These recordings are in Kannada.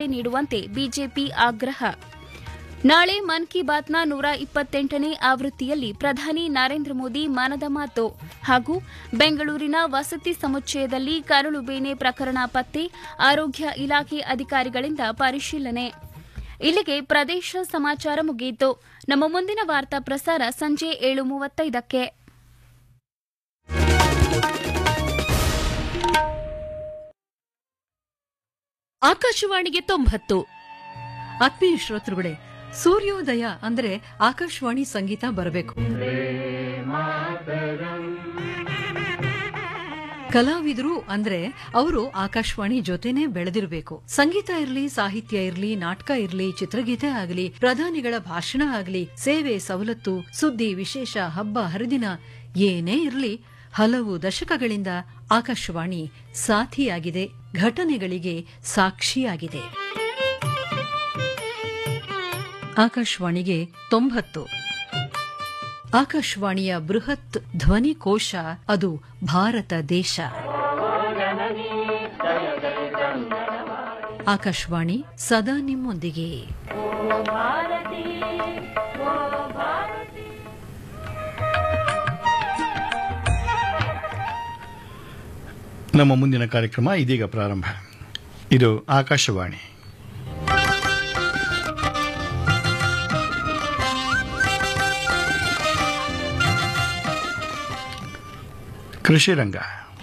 ನೀಡುವಂತೆ ಬಿಜೆಪಿ ಆಗ್ರಹ ನಾಳೆ ಮನ್ ಕಿ ಬಾತ್ನ ನೂರ ಇಪ್ಪತ್ತೆಂಟನೇ ಆವೃತ್ತಿಯಲ್ಲಿ ಪ್ರಧಾನಿ ನರೇಂದ್ರ ಮೋದಿ ಮನದ ಮಾತು ಹಾಗೂ ಬೆಂಗಳೂರಿನ ವಸತಿ ಸಮುಚ್ಚಯದಲ್ಲಿ ಕರಳು ಬೇನೆ ಪ್ರಕರಣ ಪತ್ತೆ ಆರೋಗ್ಯ ಇಲಾಖೆ ಅಧಿಕಾರಿಗಳಿಂದ ಪರಿಶೀಲನೆ ಇಲ್ಲಿಗೆ ಪ್ರದೇಶ ಸಮಾಚಾರ ಮುಗಿಯಿತು ನಮ್ಮ ಮುಂದಿನ ವಾರ್ತಾ ಪ್ರಸಾರ ಸಂಜೆ ಏಳು ಮೂವತ್ತೈದಕ್ಕೆ ಆಕಾಶವಾಣಿಗೆ ತೊಂಬತ್ತು ಆತ್ಮೀಯ ಶ್ರೋತೃಗಳೇ ಸೂರ್ಯೋದಯ ಅಂದ್ರೆ ಆಕಾಶವಾಣಿ ಸಂಗೀತ ಬರಬೇಕು ಕಲಾವಿದರು ಅಂದ್ರೆ ಅವರು ಆಕಾಶವಾಣಿ ಜೊತೆನೆ ಬೆಳೆದಿರಬೇಕು ಸಂಗೀತ ಇರಲಿ ಸಾಹಿತ್ಯ ಇರಲಿ ನಾಟಕ ಇರಲಿ ಚಿತ್ರಗೀತೆ ಆಗಲಿ ಪ್ರಧಾನಿಗಳ ಭಾಷಣ ಆಗಲಿ ಸೇವೆ ಸವಲತ್ತು ಸುದ್ದಿ ವಿಶೇಷ ಹಬ್ಬ ಹರಿದಿನ ಏನೇ ಇರಲಿ ಹಲವು ದಶಕಗಳಿಂದ ಆಕಾಶವಾಣಿ ಸಾಥಿಯಾಗಿದೆ ಘಟನೆಗಳಿಗೆ ಸಾಕ್ಷಿಯಾಗಿದೆ ಆಕಾಶವಾಣಿಗೆ ತೊಂಬತ್ತು ಆಕಾಶವಾಣಿಯ ಬೃಹತ್ ಧ್ವನಿ ಕೋಶ ಅದು ಭಾರತ ದೇಶ ಆಕಾಶವಾಣಿ ಸದಾ ನಿಮ್ಮೊಂದಿಗೆ ನಮ್ಮ ಮುಂದಿನ ಕಾರ್ಯಕ್ರಮ ಇದೀಗ ಪ್ರಾರಂಭ ಇದು ಆಕಾಶವಾಣಿ ಕೃಷಿ ರಂಗ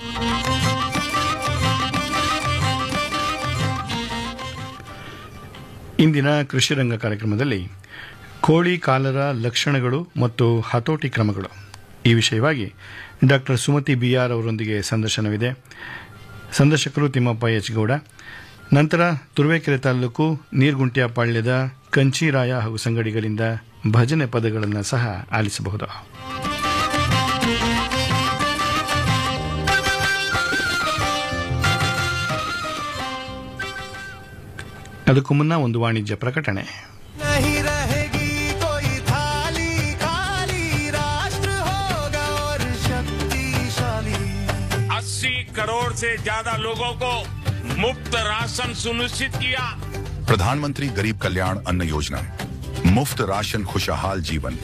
ಇಂದಿನ ಕೃಷಿ ರಂಗ ಕಾರ್ಯಕ್ರಮದಲ್ಲಿ ಕೋಳಿ ಕಾಲರ ಲಕ್ಷಣಗಳು ಮತ್ತು ಹತೋಟಿ ಕ್ರಮಗಳು ಈ ವಿಷಯವಾಗಿ ಡಾಕ್ಟರ್ ಸುಮತಿ ಬಿಆರ್ ಅವರೊಂದಿಗೆ ಸಂದರ್ಶನವಿದೆ ಸಂದರ್ಶಕರು ತಿಮ್ಮಪ್ಪ ಎಚ್ ಗೌಡ ನಂತರ ತುರುವೇಕೆರೆ ತಾಲೂಕು ನೀರ್ಗುಂಟ್ಯಾಪಾಳ್ಯದ ಕಂಚೀರಾಯ ಹಾಗೂ ಸಂಗಡಿಗರಿಂದ ಭಜನೆ ಪದಗಳನ್ನು ಸಹ ಆಲಿಸಬಹುದು ಅದಕ್ಕೂ ಮುನ್ನ ಒಂದು ವಾಣಿಜ್ಯ ಪ್ರಕಟಣೆ नहीं रहेगी कोई थाली खाली राष्ट्र होगा और शक्तिशाली अस्सी करोड़ से ज्यादा लोगों को मुफ्त राशन सुनिश्चित किया प्रधानमंत्री गरीब कल्याण अन्न योजना मुफ्त राशन खुशहाल जीवन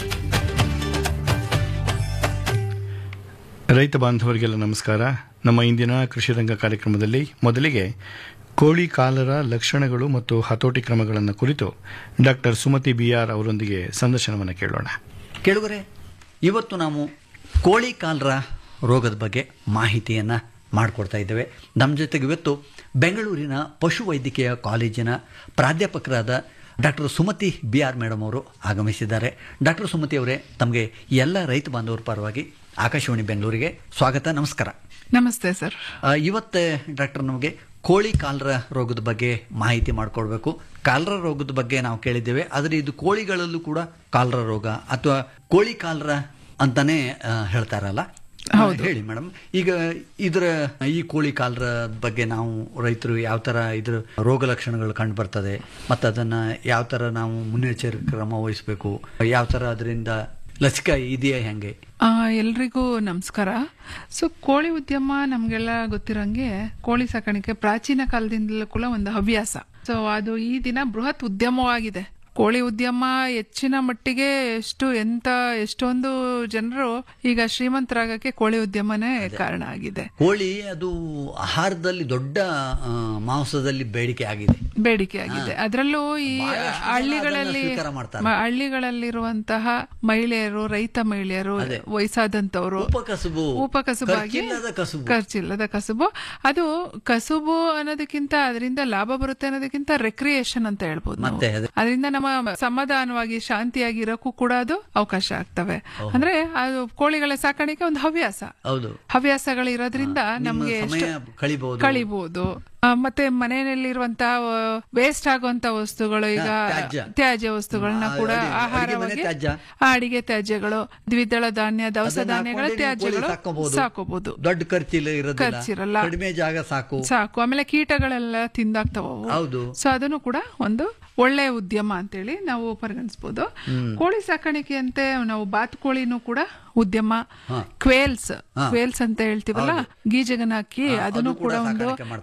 ರೈತ ಬಾಂಧವರಿಗೆಲ್ಲ ನಮಸ್ಕಾರ ನಮ್ಮ ಇಂದಿನ ಕೃಷಿ ರಂಗ ಕಾರ್ಯಕ್ರಮದಲ್ಲಿ ಮೊದಲಿಗೆ ಕೋಳಿ ಕಾಲರ ಲಕ್ಷಣಗಳು ಮತ್ತು ಹತೋಟಿ ಕ್ರಮಗಳನ್ನು ಕುರಿತು ಡಾಕ್ಟರ್ ಸುಮತಿ ಬಿಆರ್ ಅವರೊಂದಿಗೆ ಸಂದರ್ಶನವನ್ನು ಕೇಳೋಣ ಕೇಳುಗರೆ ಇವತ್ತು ನಾವು ಕೋಳಿ ಕಾಲರ ರೋಗದ ಬಗ್ಗೆ ಮಾಹಿತಿಯನ್ನು ಮಾಡಿಕೊಡ್ತಾ ಇದ್ದೇವೆ ನಮ್ಮ ಜೊತೆಗೆ ಇವತ್ತು ಬೆಂಗಳೂರಿನ ಪಶುವೈದ್ಯಕೀಯ ಕಾಲೇಜಿನ ಪ್ರಾಧ್ಯಾಪಕರಾದ doctor Sumathi B R madam ಅವರು ಆಗಮಿಸಿದ್ದಾರೆ ಡಾಕ್ಟರ್ ಸುಮತಿ ಅವರೇ ತಮಗೆ ಎಲ್ಲ ರೈತ ಬಾಂಧವರ ಪರವಾಗಿ ಆಕಾಶವಾಣಿ ಬೆಂಗಳೂರಿಗೆ ಸ್ವಾಗತ ನಮಸ್ಕಾರ ನಮಸ್ತೆ ಸರ್ ಆ, ಇವತ್ತೇ ಡಾಕ್ಟರ್ ನಮಗೆ ಕೋಳಿ ಕಾಲರ ರೋಗದ ಬಗ್ಗೆ ಮಾಹಿತಿ ಮಾಡಿಕೊಡ್ಬೇಕು ಕಾಲರ ರೋಗದ ಬಗ್ಗೆ ನಾವು ಕೇಳಿದ್ದೇವೆ ಆದರೆ ಇದು ಕೋಳಿಗಳಲ್ಲೂ ಕೂಡ ಕಾಲರ ರೋಗ ಅಥವಾ ಕೋಳಿ ಕಾಲರ ಅಂತಾನೆ ಆ, ಹೇಳ್ತಾರಲ್ಲ ಆ, ಹೇಳಿ ಮೇಡಮ್ ಈಗ ಇದರ ಈ ಕೋಳಿ ಕಾಲರ ಬಗ್ಗೆ ನಾವು ರೈತರು ಯಾವ ತರ ಇದ್ರ ರೋಗ ಲಕ್ಷಣಗಳು ಕಂಡು ಬರ್ತದೆ ಮತ್ತು ಅದನ್ನ ಯಾವ ತರ ನಾವು ಮುನ್ನೆಚ್ಚರಿಕೆ ಕ್ರಮ ವಹಿಸಬೇಕು ಯಾವ ತರ ಅದರಿಂದ ಲಸಿಕಾ ಇದೆಯಾ ಹೆಂಗೆ ಆ, ಎಲ್ರಿಗೂ ನಮಸ್ಕಾರ ಸೊ ಕೋಳಿ ಉದ್ಯಮ ನಮ್ಗೆಲ್ಲ ಗೊತ್ತಿರಂಗೆ ಕೋಳಿ ಸಾಕಾಣಿಕೆ ಪ್ರಾಚೀನ ಕಾಲದಿಂದಲೂ ಕೂಡ ಒಂದು ಹವ್ಯಾಸ ಸೊ ಅದು ಈ ದಿನ ಬೃಹತ್ ಉದ್ಯಮವಾಗಿದೆ ಕೋಳಿ ಉದ್ಯಮ ಹೆಚ್ಚಿನ ಮಟ್ಟಿಗೆ ಎಷ್ಟು ಎಂತ ಎಷ್ಟೊಂದು ಜನರು ಈಗ ಶ್ರೀಮಂತರಾಗಕ್ಕೆ ಕೋಳಿ ಉದ್ಯಮನೇ ಕಾರಣ ಆಗಿದೆ ಕೋಳಿ ಅದು ಆಹಾರದಲ್ಲಿ ದೊಡ್ಡ ಆ, ಮಾಂಸದಲ್ಲಿ ಬೇಡಿಕೆ ಆಗಿದೆ ಬೇಡಿಕೆ ಆಗಿದೆ ಅದರಲ್ಲೂ ಈ ಬಹಳಷ್ಟು ಜನ ಹಳ್ಳಿಗಳಲ್ಲಿ ಅದನ್ನ ಸ್ವೀಕಾರ ಮಾಡ್ತಾರೆ. ಮ- ಹಳ್ಳಿಗಳಲ್ಲಿರುವಂತಹ ಮಹಿಳೆಯರು ರೈತ ಮಹಿಳೆಯರು ವಯಸ್ಸಾದಂತವರು ಉಪಕಸುಬು ಉಪಕಸುಬಾಗಿ ಖರ್ಚಿಲ್ಲದ ಕಸುಬು ಖರ್ಚಿಲ್ಲದ ಕಸುಬು ಅದು ಕಸುಬು ಅನ್ನೋದಕ್ಕಿಂತ ಅದರಿಂದ ಲಾಭ ಬರುತ್ತೆ ಅನ್ನೋದಕ್ಕಿಂತ ರೆಕ್ರಿಯೇಷನ್ ಅಂತ ಹೇಳ್ಬೋದು ನಾವು. ಮತ್ತೆ ಅದು- ಅದರಿಂದ ನಮ್ಮ ಸಮಾಧಾನವಾಗಿ ಶಾಂತಿಯಾಗಿ ಇರೋಕ್ಕೂ ಕೂಡ ಅದು ಅವಕಾಶ ಆಗ್ತವೆ ಅಂದ್ರೆ ಅದು ಕೋಳಿಗಳ ಸಾಕಾಣಿಕೆ ಒಂದು ಹವ್ಯಾಸ ಹೌದು ಹವ್ಯಾಸಗಳು ಇರೋದ್ರಿಂದ ನಿಮ್ಮ ನಮ್ಗೆ ಸಮಯ ಎಷ್ಟು ಕಳಿಬಹುದು ಕಳಿಬಹುದು ಆ, ಮತ್ತೆ ಮನೆಯಲ್ಲಿರುವಂತಹ ವೇಸ್ಟ್ ಆಗುವಂತ ವಸ್ತುಗಳು ಈಗ ಹಾ, ತ್ಯಾಜ್ಯ. ತ್ಯಾಜ್ಯ ವಸ್ತುಗಳನ್ನ ಆ, ಕೂಡ ಅಡಿಗೆ- ಅಡಿಗೆ ಆಹಾರವಾಗಿ ಮನೆ ತ್ಯಾಜ್ಯ. ಆ, ಅಡಿಗೆ ತ್ಯಾಜ್ಯಗಳು ದ್ವಿದಳ ಧಾನ್ಯ ದವಸ ಅದನ್ನ ಧಾನ್ಯಗಳ ಹಾಕೊಂಡೆ ನೀವು ಕೋಳಿ ತ್ಯಾಜ್ಯಗಳು ಸಾಕ್ಕೋಬಹುದು. ಸಾಕೋಬಹುದು ದೊಡ್ಡ ಖರ್ಚಿಲ್ಲ ಇರೋದಿಲ್ಲ ಖರ್ಚಿರಲ್ಲ. ಕಡಿಮೆ ಜಾಗ ಸಾಕು ಸಾಕು ಆಮೇಲೆ ಕೀಟಗಳೆಲ್ಲ ತಿಂದಾಗ್ತಾವ ಅವು. ಹೌದು. ಸೊ ಅದನ್ನು ಕೂಡ ಒಂದು ಒಳ್ಳೆ ಉದ್ಯಮ ಅಂತೇಳಿ ನಾವು ಪರಿಗಣಿಸಬಹುದು ಕೋಳಿ ಸಾಕಾಣಿಕೆ ಅಂತೆ ನಾವು ಬಾತುಕೋಳಿನೂ ಕೂಡ ಉದ್ಯಮ ಕ್ವೇಲ್ಸ್ ಕ್ವೇಲ್ಸ್ ಅಂತ ಹೇಳ್ತೀವಲ್ಲ ಗೀಜಗನ ಹಾಕಿ ಹಾ, ಅದನ್ನು ಅದು ಕೂಡ ಕೂಡ ಒಂದು ಸಾಕಾಣಿಕೆ ಮಾಡ್ತಾರೆ. ಟರ್ಕಿ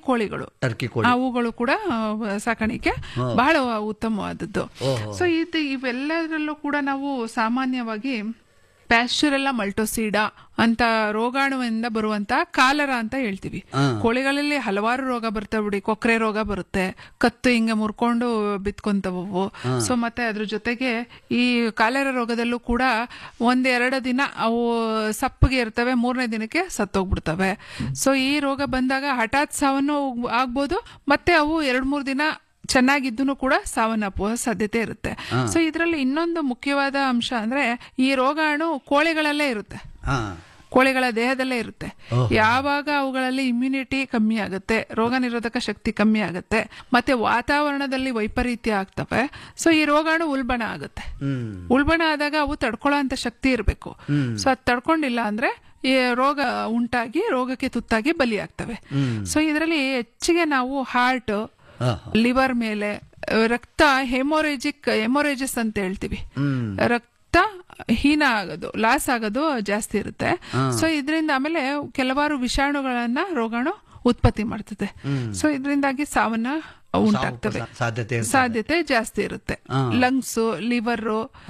ಕೋಳಿಗಳು ಟರ್ಕಿ ಕೋಳಿ ಅವುಗಳು ಕೂಡ ಆ, ಸಾಕಾಣಿಕೆ ಬಹಳ ಉತ್ತಮವಾದದ್ದು ಸೊ ಇದು ಇವೆಲ್ಲದರಲ್ಲೂ ಕೂಡ ನಾವು ಸಾಮಾನ್ಯವಾಗಿ ಪ್ಯಾಶ್ಚರೆಲ್ಲ ಮಲ್ಟೋಸಿಡಾ ಅಂತ ರೋಗಾಣುವಿಂದ ಬರುವಂತ ಕಾಲರ ಅಂತ ಹೇಳ್ತೀವಿ ಕೋಳಿಗಳಲ್ಲಿ ಹಲವಾರು ರೋಗ ಬರ್ತವೆ ಬಿಡಿ ಕೊಕ್ರೆ ರೋಗ ಬರುತ್ತೆ ಕತ್ತು ಹಿಂಗೆ ಮುರ್ಕೊಂಡು ಬಿತ್ಕೊಂತವು ಸೊ ಮತ್ತೆ ಅದ್ರ ಜೊತೆಗೆ ಈ ಕಾಲರ ರೋಗದಲ್ಲೂ ಕೂಡ ಒಂದೆರಡು ದಿನ ಅವು ಸಪ್ಪಗೆ ಇರ್ತವೆ ಮೂರನೇ ದಿನಕ್ಕೆ ಸತ್ತೋಗ್ಬಿಡ್ತವೆ ಸೊ ಈ ರೋಗ ಬಂದಾಗ ಹಠಾತ್ ಸಾವನ್ನು ಆಗ್ಬೋದು ಮತ್ತೆ ಅವು ಎರಡ್ ಮೂರ್ ದಿನ ಚೆನ್ನಾಗಿದ್ದು ಕೂಡ ಸಾವನ್ನಪ್ಪುವ ಸಾಧ್ಯತೆ ಇರುತ್ತೆ ಸೊ ಇದರಲ್ಲಿ ಇನ್ನೊಂದು ಮುಖ್ಯವಾದ ಅಂಶ ಅಂದ್ರೆ ಈ ರೋಗಾಣು ಕೋಳಿಗಳಲ್ಲೇ ಇರುತ್ತೆ ಹಾ ಕೋಳಿಗಳ ದೇಹದಲ್ಲೇ ಇರುತ್ತೆ ಯಾವಾಗ ಅವುಗಳಲ್ಲಿ ಇಮ್ಯುನಿಟಿ ಕಮ್ಮಿ ಆಗುತ್ತೆ ರೋಗ ನಿರೋಧಕ ಶಕ್ತಿ ಕಮ್ಮಿ ಆಗುತ್ತೆ ಮತ್ತೆ ವಾತಾವರಣದಲ್ಲಿ ವೈಪರೀತ್ಯ ಆಗ್ತವೆ ಸೊ ಈ ರೋಗಾಣು ಉಲ್ಬಣ ಆಗುತ್ತೆ ಹ್ಮ್ ಉಲ್ಬಣ ಆದಾಗ ಅವು ತಡ್ಕೊಳ್ಳೋ ಅಂತ ಶಕ್ತಿ ಇರಬೇಕು ಸೊ ಅದು ತಡ್ಕೊಂಡಿಲ್ಲ ಅಂದ್ರೆ ಈ ರೋಗ ಉಂಟಾಗಿ ರೋಗಕ್ಕೆ ತುತ್ತಾಗಿ ಬಲಿಯಾಗ್ತವೆ ಸೊ ಇದರಲ್ಲಿ ಹೆಚ್ಚಿಗೆ ನಾವು ಹಾರ್ಟ್ ಹಾ ಲಿವರ್ ಮೇಲೆ ಆ, ರಕ್ತ ಹೆಮೋರೇಜಿಕ್ ಹೆಮೋರೇಜಸ್ ಅಂತ ಹೇಳ್ತೀವಿ ರಕ್ತ ಹೀನ ಆಗೋದು ಲಾಸ್ ಆಗೋದು ಜಾಸ್ತಿ ಇರುತ್ತೆ ಸೊ ಇದರಿಂದ ಆಮೇಲೆ ಕೆಲವಾರು ವಿಷಾಣುಗಳನ್ನ ರೋಗಾಣು ಉತ್ಪತ್ತಿ ಮಾಡ್ತದೆ ಸೊ ಇದರಿಂದಾಗಿ ಸಾವನ್ನ ಉಂಟಾಗ್ತವೆ ಸಾ- ಸಾಧ್ಯತೆ ಇರ್ತದೆ. ಸಾಧ್ಯತೆ ಜಾಸ್ತಿ ಇರುತ್ತೆ ಲಂಗ್ಸ್ ಲಿವರ್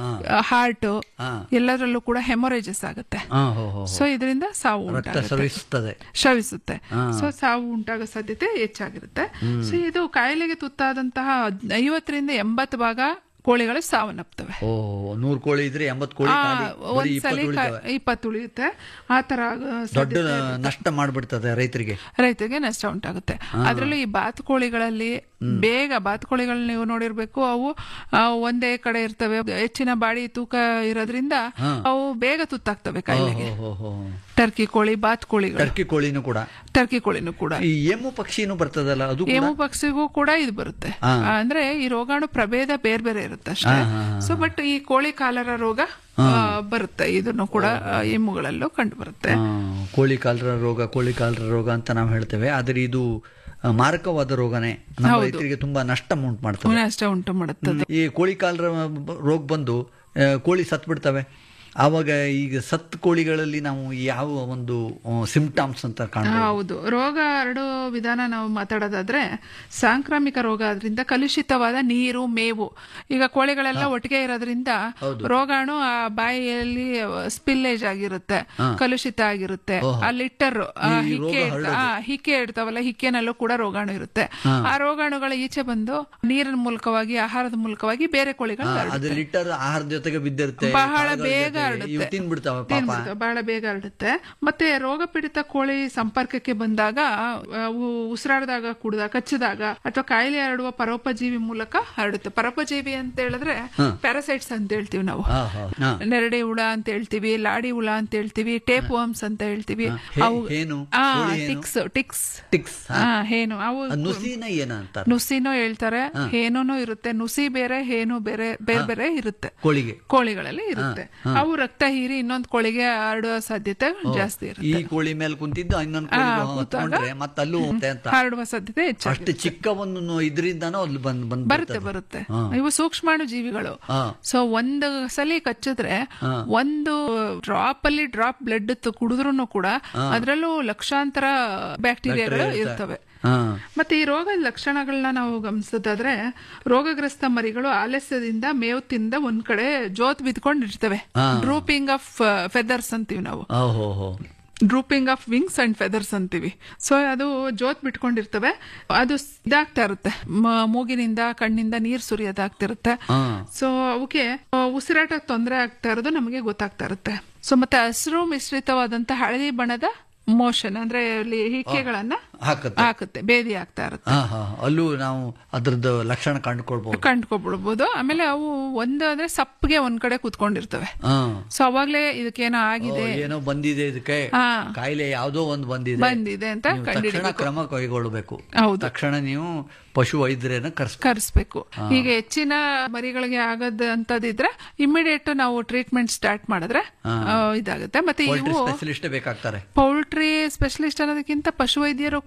ಹಾರ್ಟ್ ಎಲ್ಲದರಲ್ಲೂ ಕೂಡ ಹೆಮೊರೇಜಸ್ ಆಗುತ್ತೆ ಹಾ ಹೋ ಹೋ ಸೊ ಇದರಿಂದ ಸಾವು ರಕ್ತ ಉಂಟಾಗುತ್ತೆ ಸ್ರವಿಸುತ್ತದೆ ಶ್ರವಿಸುತ್ತೆ ಸೊ ಸಾವು ಉಂಟಾಗೋ ಸಾಧ್ಯತೆ ಹೆಚ್ಚಾಗಿರುತ್ತೆ ಸೊ ಇದು ಕಾಯಿಲೆಗೆ ತುತ್ತಾದಂತಹ ಐವತ್ತರಿಂದ ಎಂಬತ್ತು ಭಾಗ ಕೋಳಿಗಳು ಸಾವನ್ನಪ್ತವೆ ಓ ನೂರ್ ಕೋಳಿ ಇದ್ರೆ ಎಂಬತ್ ಕೋಳಿ ಆ, ಖಾಲಿ. ಬರೀ ಒಂದ್ಸಲಿ ಇಪ್ಪತ್ತು ಕ- ಉಳಿತವೆ. ಇಪ್ಪತ್ತು ಉಳಿಯುತ್ತೆ ಆ ತರ ಆಗೋ ದೊಡ್ಡ ಸಾಧ್ಯತೆ ನಷ್ಟ ಮಾಡ್ಬಿಡ್ತದೆ ರೈತರಿಗೆ ರೈತರಿಗೆ ನಷ್ಟ ಉಂಟಾಗುತ್ತೆ ಅದರಲ್ಲೂ ಈ ಬಾತುಕೋಳಿಗಳಲ್ಲಿ ಬೇಗ ಬಾತುಕೋಳಿಗಳನ್ನ ನೀವು ನೋಡಿರ್ಬೇಕು ಅವು ಆ, ಒಂದೇ ಕಡೆ ಇರ್ತವೆ ಹೆಚ್ಚಿನ ಬಾಡಿ ತೂಕ ಇರೋದ್ರಿಂದ ಅವು ಬೇಗ ತುತ್ತಾಗ್ತವೆ ಕಾಯಿಲೆಗೆ ಹೋ ಹೋ ಟರ್ಕಿ ಕೋಳಿ ಬಾತುಕೋಳಿಗಳು ಟರ್ಕಿ ಕೋಳಿನೂ ಕೂಡ ಟರ್ಕಿ ಕೋಳಿನೂ ಕೂಡ ಈ ಎಮ್ಮು ಪಕ್ಷಿನೂ ಬರ್ತದಲ್ಲ ಅದು ಕೂಡ ಎಮು ಪಕ್ಷಿಗೂ ಕೂಡ ಇದು ಬರುತ್ತೆ ಅಂದ್ರೆ ಈ ರೋಗಾಣು ಪ್ರಭೇದ ಬೇರೆ ಬೇರೆ ಇರುತ್ತೆ ಅಷ್ಟೇ ಸೊ ಬಟ್ ಈ ಕೋಳಿ ಕಾಲರ ರೋಗ ಆ, ಬರುತ್ತೆ ಇದನ್ನು ಕೂಡ ಆ, ಎಮ್ಮುಗಳಲ್ಲೂ ಕಂಡು ಬರುತ್ತೆ ಆ, ಕೋಳಿ ಕಾಲರ ರೋಗ ಕೋಳಿ ಕಾಲರ ರೋಗ ಅಂತ ನಾವು ಹೇಳ್ತೇವೆ ಆದ್ರೆ ಇದು ಆ, ಮಾರಕವಾದ ರೋಗನೇ ನಮ್ಮ ರೈತರಿಗೆ ತುಂಬಾ ನಷ್ಟ ಉಂಟು ಮಾಡ್ತದೆ ಅಷ್ಟೇ ಉಂಟು ಮಾಡುತ್ತದೆ ಈ ಕೋಳಿ ಕಾಲರ ರೋಗ ಬಂದು ಆ, ಕೋಳಿ ಸತ್ ಬಿಡ್ತವೆ ಆವಾಗ ಈಗ ಸತ್ ಕೋಳಿಗಳಲ್ಲಿ ನಾವು ಯಾವ ಒಂದು ಸಿಂಪ್ಟಮ್ಸ್ ಅಂತ ಕಾಣ್ಬೋದು ಹೌದು ರೋಗ ಹರಡೋ ವಿಧಾನ ನಾವು ಮಾತಾಡೋದಾದ್ರೆ ಸಾಂಕ್ರಾಮಿಕ ರೋಗ ಆದ್ರಿಂದ ಕಲುಷಿತವಾದ ನೀರು ಮೇವು ಈಗ ಕೋಳಿಗಳೆಲ್ಲ ಒಟ್ಟಿಗೆ ಇರೋದ್ರಿಂದ ರೋಗಾಣು ಆ ಬಾಯಿಯಲ್ಲಿ ಸ್ಪಿಲ್ಲೇಜ್ ಆಗಿರುತ್ತೆ ಕಲುಷಿತ ಆಗಿರುತ್ತೆ ಆ ಲಿಟ್ಟರ್ ಹಿಕ್ಕೆ ಇರ್ತ- ಆ, ಹಿಕ್ಕೆ ಇಡ್ತಾವಲ್ಲ ಹಿಕ್ಕೆನಲ್ಲೂ ಕೂಡ ರೋಗಾಣು ಇರುತ್ತೆ ಆ ರೋಗಾಣುಗಳು ಈಚೆ ಬಂದು ನೀರಿನ ಮೂಲಕವಾಗಿ ಆಹಾರದ ಮೂಲಕವಾಗಿ ಬೇರೆ ಕೋಳಿಗಳು ಆ, ಹರಡುತ್ತೆ. ಅದು ಲಿಟರ್ ಆಹಾರದ ಜೊತೆಗೆ ಬಿದ್ದಿರುತ್ತೆ ಬಹಳ ಕಾಳುಗಳ ಬೇಗ ಜೊತೆಗೆ ಹರಡುತ್ತೆ ಇವು ತಿನ್ಬಿಡ್ತಾವೆ ಪಾಪ ತಿನ್ಬಿಡ್ತಾವೆ, ಬಹಳ ಬೇಗ ಹರಡುತ್ತೆ ಮತ್ತೆ ರೋಗ ಪೀಡಿತ ಕೋಳಿ ಸಂಪರ್ಕಕ್ಕೆ ಬಂದಾಗ ಅವು ಉಸಿರಾಡಿದಾಗ ಕುಡಿದಾಗ ಕಚ್ಚಿದಾಗ ಅಥವಾ ಕಾಯಿಲೆ ಹರಡುವ ಪರೋಪಜೀವಿ ಮೂಲಕ ಹರಡುತ್ತೆ ಪರೋಪಜೀವಿ ಅಂತ ಹೇಳಿದ್ರೆ ಪ್ಯಾರಾಸೈಟ್ಸ್ ಅಂತ ಹೇಳ್ತೀವಿ ನಾವು ಹಾ, ಹಾ, ಹಾ. ನೆರಡೆ ಹುಳ ಅಂತ ಹೇಳ್ತೀವಿ ಲಾಡಿ ಹುಳ ಅಂತ ಹೇಳ್ತೀವಿ ಟೇಪ್ ವರ್ಮ್ಸ್ ಅಂತ ಹೇಳ್ತೀವಿ ಹೇ- ಅವು ಹೇನು? ಆ, ಕೋಳಿ ಹೇನು? ಟಿಕ್ಸ್ ಟಿಕ್ಸ್ ಟಿಕ್ಸ್ ಆ, ಹೇನು ಅವು ಆ ನುಸಿನ ಏನ ಅಂತಾರೆ ನುಸಿನೂ ಹೇಳ್ತಾರೆ ಹೇನೂನು ಇರುತ್ತೆ ನುಸಿ ಬೇರೆ ಹೇನು ಬೇರೆ ಬೇರೆ ಬೇರೆ ಇರುತ್ತೆ ಕೋಳಿಗೆ ಕೋಳಿಗಳಲ್ಲಿ ಇರುತ್ತೆ ಅವು ರಕ್ತ ಹೀರಿ ಇನ್ನೊಂದು ಕೋಳಿಗೆ ಹರಡುವ ಸಾಧ್ಯತೆ ಜಾಸ್ತಿ ಈ ಇರುತ್ತೆ ಕೋಳಿ ಮೇಲೆ ಕುಂತಿದ್ದು ಇನ್ನೊಂದು ಆ, ಕೋಳಿ ಕೂತಾಗ ಹೊತ್ಕೊಂಡ್ರೆ ಮತ್ತೆ ಅಲ್ಲೂ ಹೋಗುತ್ತೆ ಅಂತ ಹರಡುವ ಸಾಧ್ಯತೆ ಹೆಚ್ಚಾಗಿ ಅಷ್ಟು ಚಿಕ್ಕ ಒಂದು ಇದರಿಂದಾನು ಅಲ್ಲಿ ಬಂದ್ ಬಂದ್ ಬರುತ್ತೆ ಬರುತ್ತೆ ಇವು ಸೂಕ್ಷ್ಮಾಣು ಜೀವಿಗಳು ಹಾ. ಸೊ ಒಂದು ಸಲಿ ಕಚ್ಚಿದ್ರೆ ಒಂದು ಡ್ರಾಪ್ ಅಲ್ಲಿ ಡ್ರಾಪ್ ಬ್ಲಡ್ ಕುಡಿದ್ರು ಕೂಡ ಅದರಲ್ಲೂ ಲಕ್ಷಾಂತರ ಬ್ಯಾಕ್ಟೀರಿಯಾಗಳು ಇರ್ತವೆ ಹಾ ಮತ್ತೆ ಈ ರೋಗದ ಲಕ್ಷಣಗಳನ್ನ ನಾವು ಗಮನಿಸೋದಾದ್ರೆ ರೋಗಗ್ರಸ್ತ ಮರಿಗಳು ಆಲಸ್ಯದಿಂದ ಮೇವು ತಿಂದ ಒಂದ್ ಕಡೆ ಜೋತ್ ಬಿದ್ಕೊಂಡಿರ್ತವೆ ಡ್ರೂಪಿಂಗ್ ಆಫ್ ಫೆದರ್ಸ್ ಅಂತೀವಿ ನಾವು ಓಹೋ ಹೋ drooping of wings and feathers ಅಂತೀವಿ ಸೊ ಅದು ಜೋತ್ ಬಿಟ್ಕೊಂಡಿರ್ತವೆ ಅದು ಇದಾಗ್ತಾ ಇರುತ್ತೆ ಮ- ಮೂಗಿನಿಂದ ಕಣ್ಣಿಂದ ನೀರ್ ಸುರಿಯೋದಾಗ್ತಿರುತ್ತೆ ಸೊ ಅವಕ್ಕೆ ಆ, ಉಸಿರಾಟಕ್ಕೆ ತೊಂದರೆ ಆಗ್ತಾ ಇರೋದು ನಮಗೆ ಗೊತ್ತಾಗ್ತಾ ಇರುತ್ತೆ ಸೊ ಮತ್ತೆ ಹಸಿರು ಮಿಶ್ರಿತವಾದಂತ ಹಳದಿ ಬಣ್ಣದ ಮೋಷನ್ ಅಂದ್ರೆ ಅಲ್ಲಿ ಹಿಕ್ಕೆಗಳನ್ನ ಹಾಕತ್ತೆ ಹಾಕುತ್ತೆ ಬೇದಿ ಆಗ್ತಾ ಇರುತ್ತೆ ಹಾ ಹಾ ಅಲ್ಲೂ ನಾವು ಅದ್ರದ್ದು ಲಕ್ಷಣ ಕಂಡುಕೊಳ್ಬಹುದು ಕಂಡ್ಕೊಬಿಡ್ಬೋದು ಆಮೇಲೆ ಅವು ಒಂದು ಅಂದ್ರೆ ಸಪ್ಪಗೆ ಒಂದ್ ಕಡೆ ಕುತ್ಕೊಂಡಿರ್ತವೆ ಹಾ ಸೊ ಅವಾಗ್ಲೇ ಇದಕ್ಕೇನೋ ಓ, ಆಗಿದೆ ಏನೋ ಬಂದಿದೆ ಇದಕ್ಕೆ ಹಾ. ಕಾಯಿಲೆ ಯಾವ್ದೋ ಒಂದು ಬಂದಿದೆ ಬಂದಿದೆ ಅಂತ ನೀವು ತಕ್ಷಣ ಕಂಡಿಡಿಬೇಕು ಕ್ರಮ ಕೈಗೊಳ್ಳಬೇಕು ಹೌದು. ತಕ್ಷಣ ನೀವು ಪಶು ವೈದ್ಯರನ್ನ ಕರ್ಸ್ ಕರೆಸ್ಬೇಕು ಈಗ ಹೆಚ್ಚಿನ ಮರಿಗಳಿಗೆ ಆಗದಂತದಿದ್ರೆ ಇಮಿಡಿಯೇಟ್ ನಾವು ಟ್ರೀಟ್ಮೆಂಟ್ ಸ್ಟಾರ್ಟ್ ಮಾಡಿದ್ರೆ ಆ, ಇದಾಗುತ್ತೆ ಮತ್ತೆ ಪೋಲ್ಟ್ರಿ ಇವು ಸ್ಪೆಷಲಿಸ್ಟ್ ಬೇಕಾಗ್ತಾರೆ ಪೌಲ್ಟ್ರಿ ಸ್ಪೆಷಲಿಸ್ಟ್ ಅನ್ನೋದಕ್ಕಿಂತ ಪಶುವೈದ್ಯರು